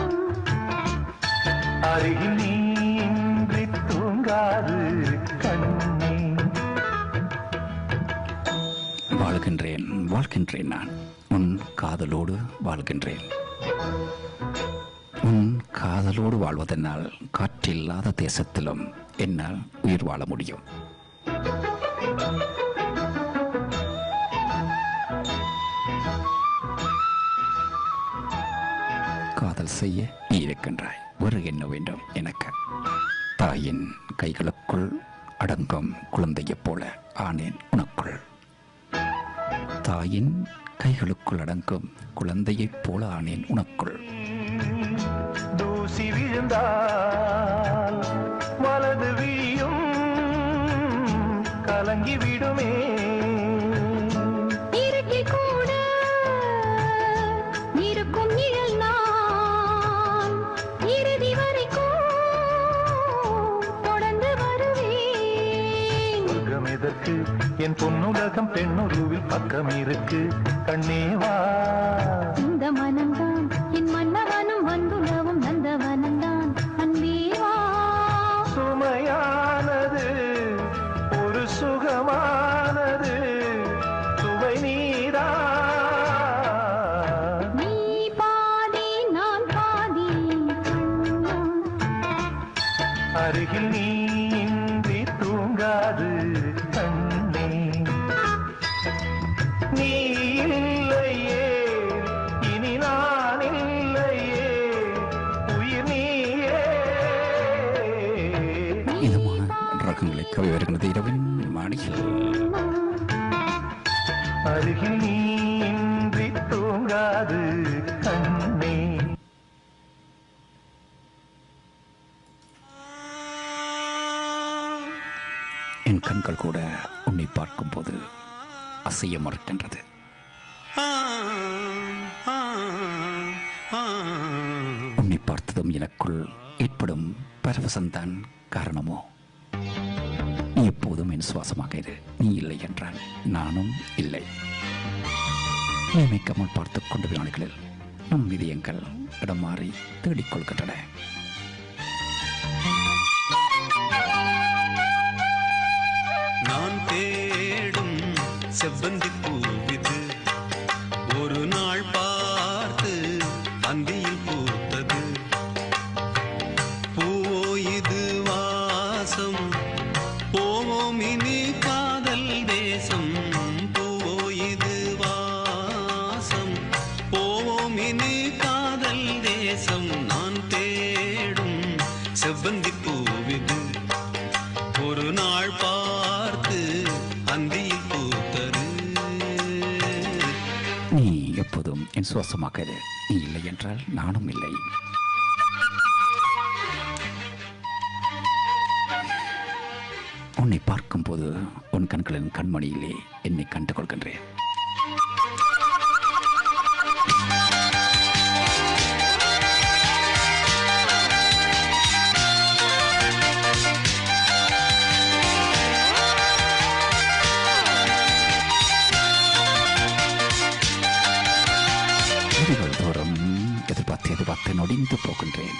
அருகில் நீ இன்றி தூங்காது கண்ணே வாழ்கின்றேன் வாழ்கின்றேன் நான் உன் காதலோடு வாழ்கின்றேன் உன் காதலோடு வாழ்வதனால் காற்றில்லாத தேசத்திலும் என்னால் உயிர் வாழ முடியும் காதல் செய்ய நீ இருக்கின்றாய் ஒரு என்ன வேண்டும் எனக்கு தாயின் கைகளுக்குள் அடங்கும் குழந்தையைப் போல ஆனேன் உனக்குள் தாயின் கைகளுக்குள் அடங்கும் குழந்தையைப் போல ஆனேன் உனக்குள் தூசி விழுந்தால் வலது விழியும் கலங்கி விடுமே இருட்டி கூட இருக்கும் நிழல் நான் இறுதி வரைக்கும் தொடர்ந்து வருவேன் சொர்க்கம் எதற்கு என் பொன்னுலகம் பெண்ணுருவில் பக்கம் இருக்கு கண்ணேவா இந்த மனம்தான் என் மன்னவனும் வந்துலவும் நந்தவனம்தான் அன்பேவா சுமையானது ஒரு சுகமானது சுவை நீரா நீ பாதி நான் பாதி கண்ணா அருகில் நீ இன்றி தூங்காது கண்ணே நீ இல்லையே இனி நான் இல்லையே உயிர் நீயே இதமான ரகங்களை கவி வருகிறது இரவின் மாடியில் அருகில் நீ இன்றி தூங்காது கண்ணே என் கண்கள் கூட உன்னை பார்க்கும்போது அசைய மறுக்கின்றது உன்னை பார்த்ததும் எனக்குள் ஏற்படும் பரவசம்தான் காரணமோ நீ எப்போதும் என் சுவாசமாக இரு நீ இல்லை என்றால் நானும் இல்லை நியமிக்காமல் பார்த்துக் கொண்ட வினாடிகளில் நம் இதயங்கள் இடம் மாறி தேடிக்கொள்கின்றன நான் தேடும் செவ்வந்தி பூவிது ஒரு நாள் பார்த்து அந்தியில் பூத்தது பூவோ இது வாசம் போவோம் இனி காதல் தேசம் பூவோ இது வாசம் போவோம் இனி காதல் தேசம் நான் தேடும் செவ்வந்தி பூவிது ஒரு நாள் பார்த்து அந்தியில் பூத்தது நீ எப்போதும் என் சுவாசமாக இரு நீ இல்லை என்றால் நானும் இல்லை உன்னை பார்க்கும்போது உன் கண்களின் கண்மணியிலே என்னை கண்டு கொள்கின்றேன் வீடுகள் தோறும் எதிர்பார்த்து எதிர்பார்த்து நொடிந்து போகின்றேன்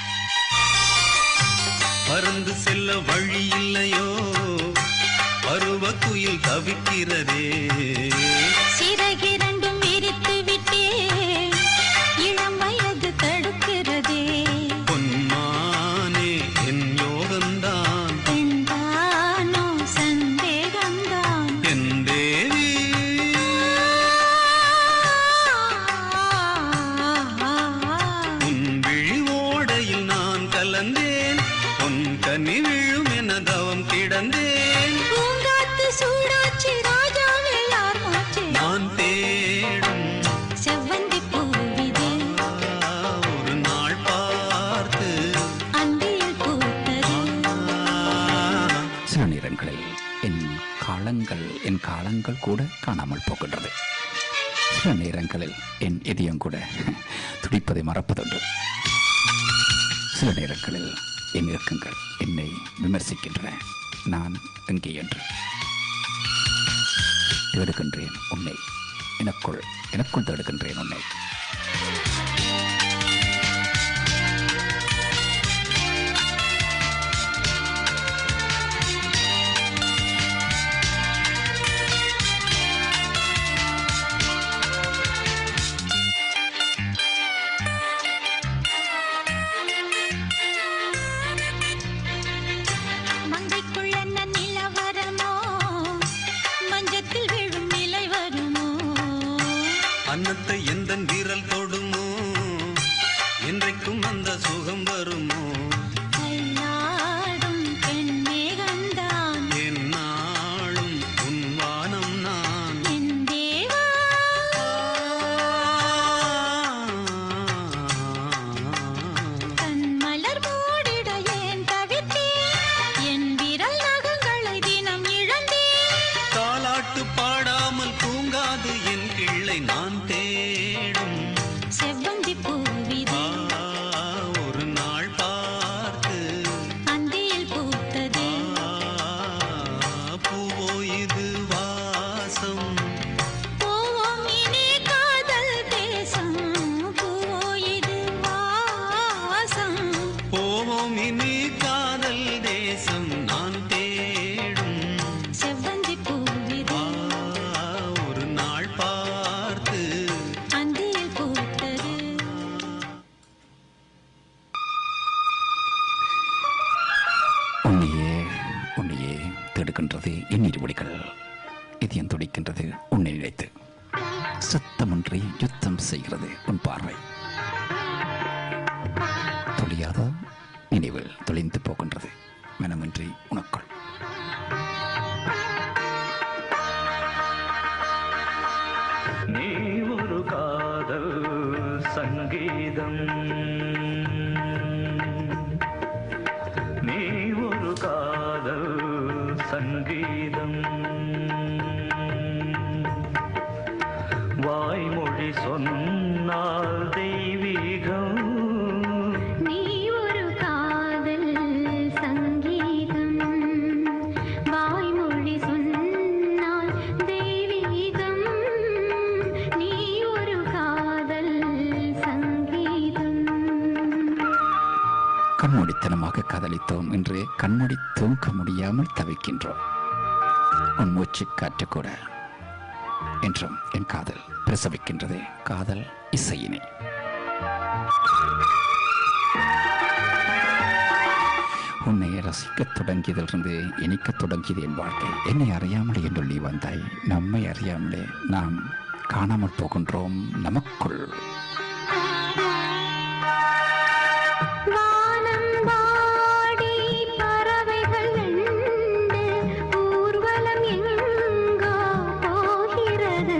பறந்து செல்ல வழி இல்லையோ பருவ குயில் தவிக்கிறதே சிறகிரண்டும் விரித்து விட்டேன் இளம் வயது தடுக்கிறதே பொன்மானே என் யோகந்தான் பெண்தானோ சந்தேகம்தான் என் தேவி உன் விழி ஓடையில் நான் கலந்தேன் உன் கனி விழும் என தவம் கிடந்தேன் பூங்காத்து சூடாச்சி ராஜாவே யார் மாச்சு நான் தேடும் செவ்வந்தி பூவிதே ஒரு நாள் பார்த்து அந்தியில் பூத்தது சில நேரங்களில் என் காலங்கள் என் காலங்கள் கூட காணாமல் போகின்றது சில நேரங்களில் என் இதயம் கூட துடிப்பதை மறப்பதுண்டு சில நேரங்களில் என் இயக்கங்கள் என்னை விமர்சிக்கின்றன நான் எங்கே என்று தேடுகின்றேன் உன்னை எனக்குள் எனக்குள் தேடுகின்றேன் உன்னை மங்கைக்குள் என்ன நிலவரமோ மஞ்சத்தில் விழும் நிலை வருமோ அன்னத்தை எந்த விரல் தொடுமோ என்றைக்கும் அந்த சுகம் வருமோ கையாடும் பெண் மேகந்தான் என் நாளும் உன் வானம் நான் என் தேவா கண் மலர் மூடிட ஏன் தவித்தேன் என் விரல் நகங்களை தினம் இழந்தேன் தாலாட்டு பாடாமல் தூங்காது என் கிள்ளை நான் தேடும் செவ்வந்தி பூவிதே ஆ, ஒரு நாள் பார்த்து அந்தியில் பூத்ததே ஆ, பூவோ இது வாசம் போவோம் இனி காதல் தேசம் பூவோ இது வாசம் போவோம் இனி காதல் தேசம் நான் தேடும் செவ்வந்தி பூவிதே ஆ, ஒரு நாள் பார்த்து அந்தியில் பூத்தது உன்னையே உன்னையே தேடுகின்றது என் இருவடிகள் இதயம் துடிக்கின்றது உன்னை நினைத்து சத்தமின்றி யுத்தம் செய்கிறது உன் பார்வை தொழியாத நினைவில் தொலைந்து போகின்றது மனமின்றி உனக்குள் நீ ஒரு காதல் சங்கீதம் நீ ஒரு காதல் சங்கீதம் சங்கீதம் வாய்மொழி சொன்னால் தெய்வீகம் நீ ஒரு காதல் சங்கீதம் வாய்மொழி சொன்னால் தெய்வீகம் நீ ஒரு காதல் சங்கீதம் கண்மூடித்தனமாக காதலித்தோம் என்று கண்மூடி தூங்க முடியாமல் தவிக்கின்றோம் உன் மூச்சு காற்று கூட என்றும் என் காதல் பிரசவிக்கின்றது காதல் இசையினை உன்னை ரசிக்கத் தொடங்கியதிலிருந்து இனிக்கத் தொடங்கியது என் வாழ்க்கை என்னை அறியாமலே என்று நீ வந்தாய் நம்மை அறியாமலே நாம் காணாமல் போகின்றோம் நமக்குள் வானம் வாடி பறவைகள் கண்டு ஊர்வலம் எங்கோ போகிறது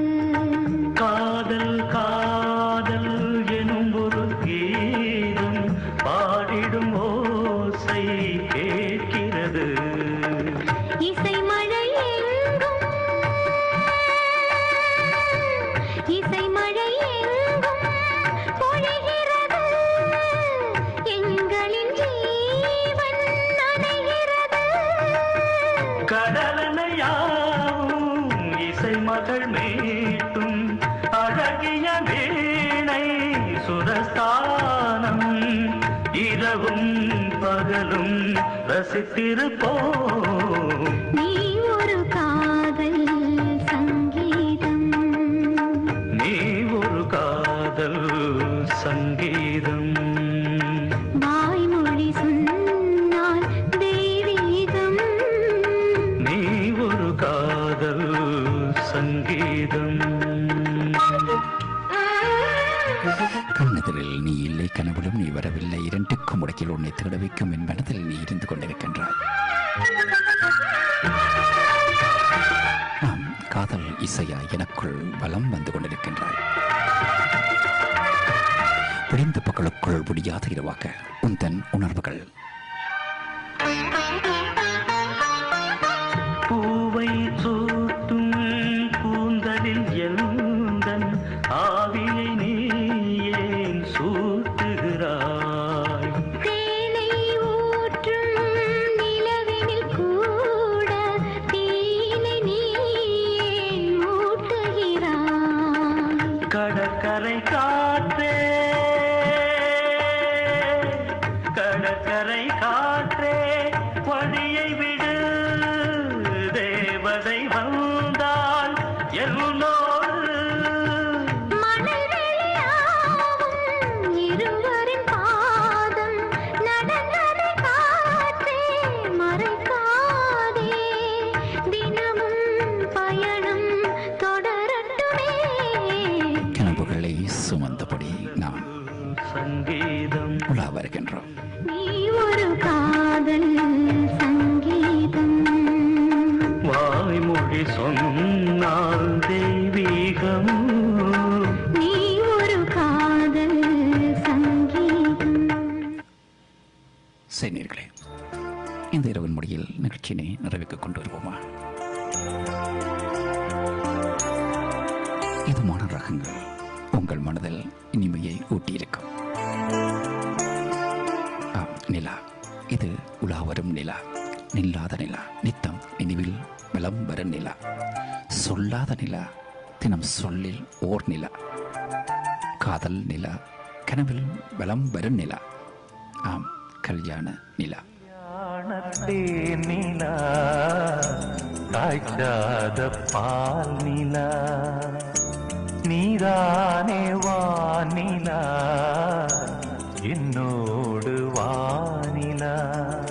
காதல் காதல் எனும் ஒரு கீதம் பாடிடும் ஓசை கேட்கிறது இசை மழை எங்கும் இசை மழை எங்கும் பொழிகிறது எங்களின் ஜீவன் நனைகிறது கடலனையாவும் இசை மகள் மீட்டும் அழகிய வீணை சுரஸ்தானம் இரவும் பகலும் ரசித்திருப்போம் நீ ஒரு காதல் சங்கீதம் நீ ஒரு காதல் சங்கீதம் வாய்மொழி சொன்னால் தெய்வீகம் நீ ஒரு காதல் சங்கீதம் கண்ணெதிரில் நீ இல்லை கனவிலும் நீ வரவில்லை இரண்டுக்கும் முடக்கில் உன்னை தேட வைக்கும் என் மனதில் நீ இருந்து கொண்டிருக்கின்றாய் ஆம் காதல் இசையா எனக்குள் வலம் வந்து கொண்டிருக்கின்றாய் விடிந்த பகலுக்குள் முடியாத இரவாக உந்தன் உணர்வுகள் பூவை சூட்டும் கூந்தலில் எந்தன் ஆவியை நீ ஏன் சூட்டுகிறாய் தேனை ஊற்றும் நிலவினில் கூட தீனை நீ ஏன் மூட்டுகிறாய் கடற்கரை காற்றே கடற்கரை காற்றே வழியை விடு தேவதை வந்தால் என்னோடு மணல் வெளியாகும் இருவரின் பாதம் நடந்ததை காற்றே மறைக்காதே தினமும் பயணம் தொடரட்டுமே கனவுகளை சுமந்தபடி நாம் சங்கீதம் உலா வருகின்றோம் நீ ஒரு காதல் சங்கீதம் வாய்மொழி சொன்னால் தெய்வீகம் நீ ஒரு காதல் சங்கீதம் செய்தீர்களே இந்த இரவின் முடியில் நிகழ்ச்சியினை நிறைவுக்கு கொண்டு வருவோமா இதுமான ரகங்கள் உங்கள் மனதில் இனிமையை ஊட்டியிருக்கும் ஆம் நிலா இது உலா வரும் நிலா நில்லாத நிலா நித்தம் நினைவில் விளம் வரும் நிலா சொல்லாத நிலா தினம் சொல்லில் ஓர் நிலா காதல் நிலா கனவில் வலம் வரும் நிலா ஆம் கல்யாண நிலா யானத்தே நிலா காய்ச்சாத பால் நிலா நீதானே வானிலா என்னோடு வானிலா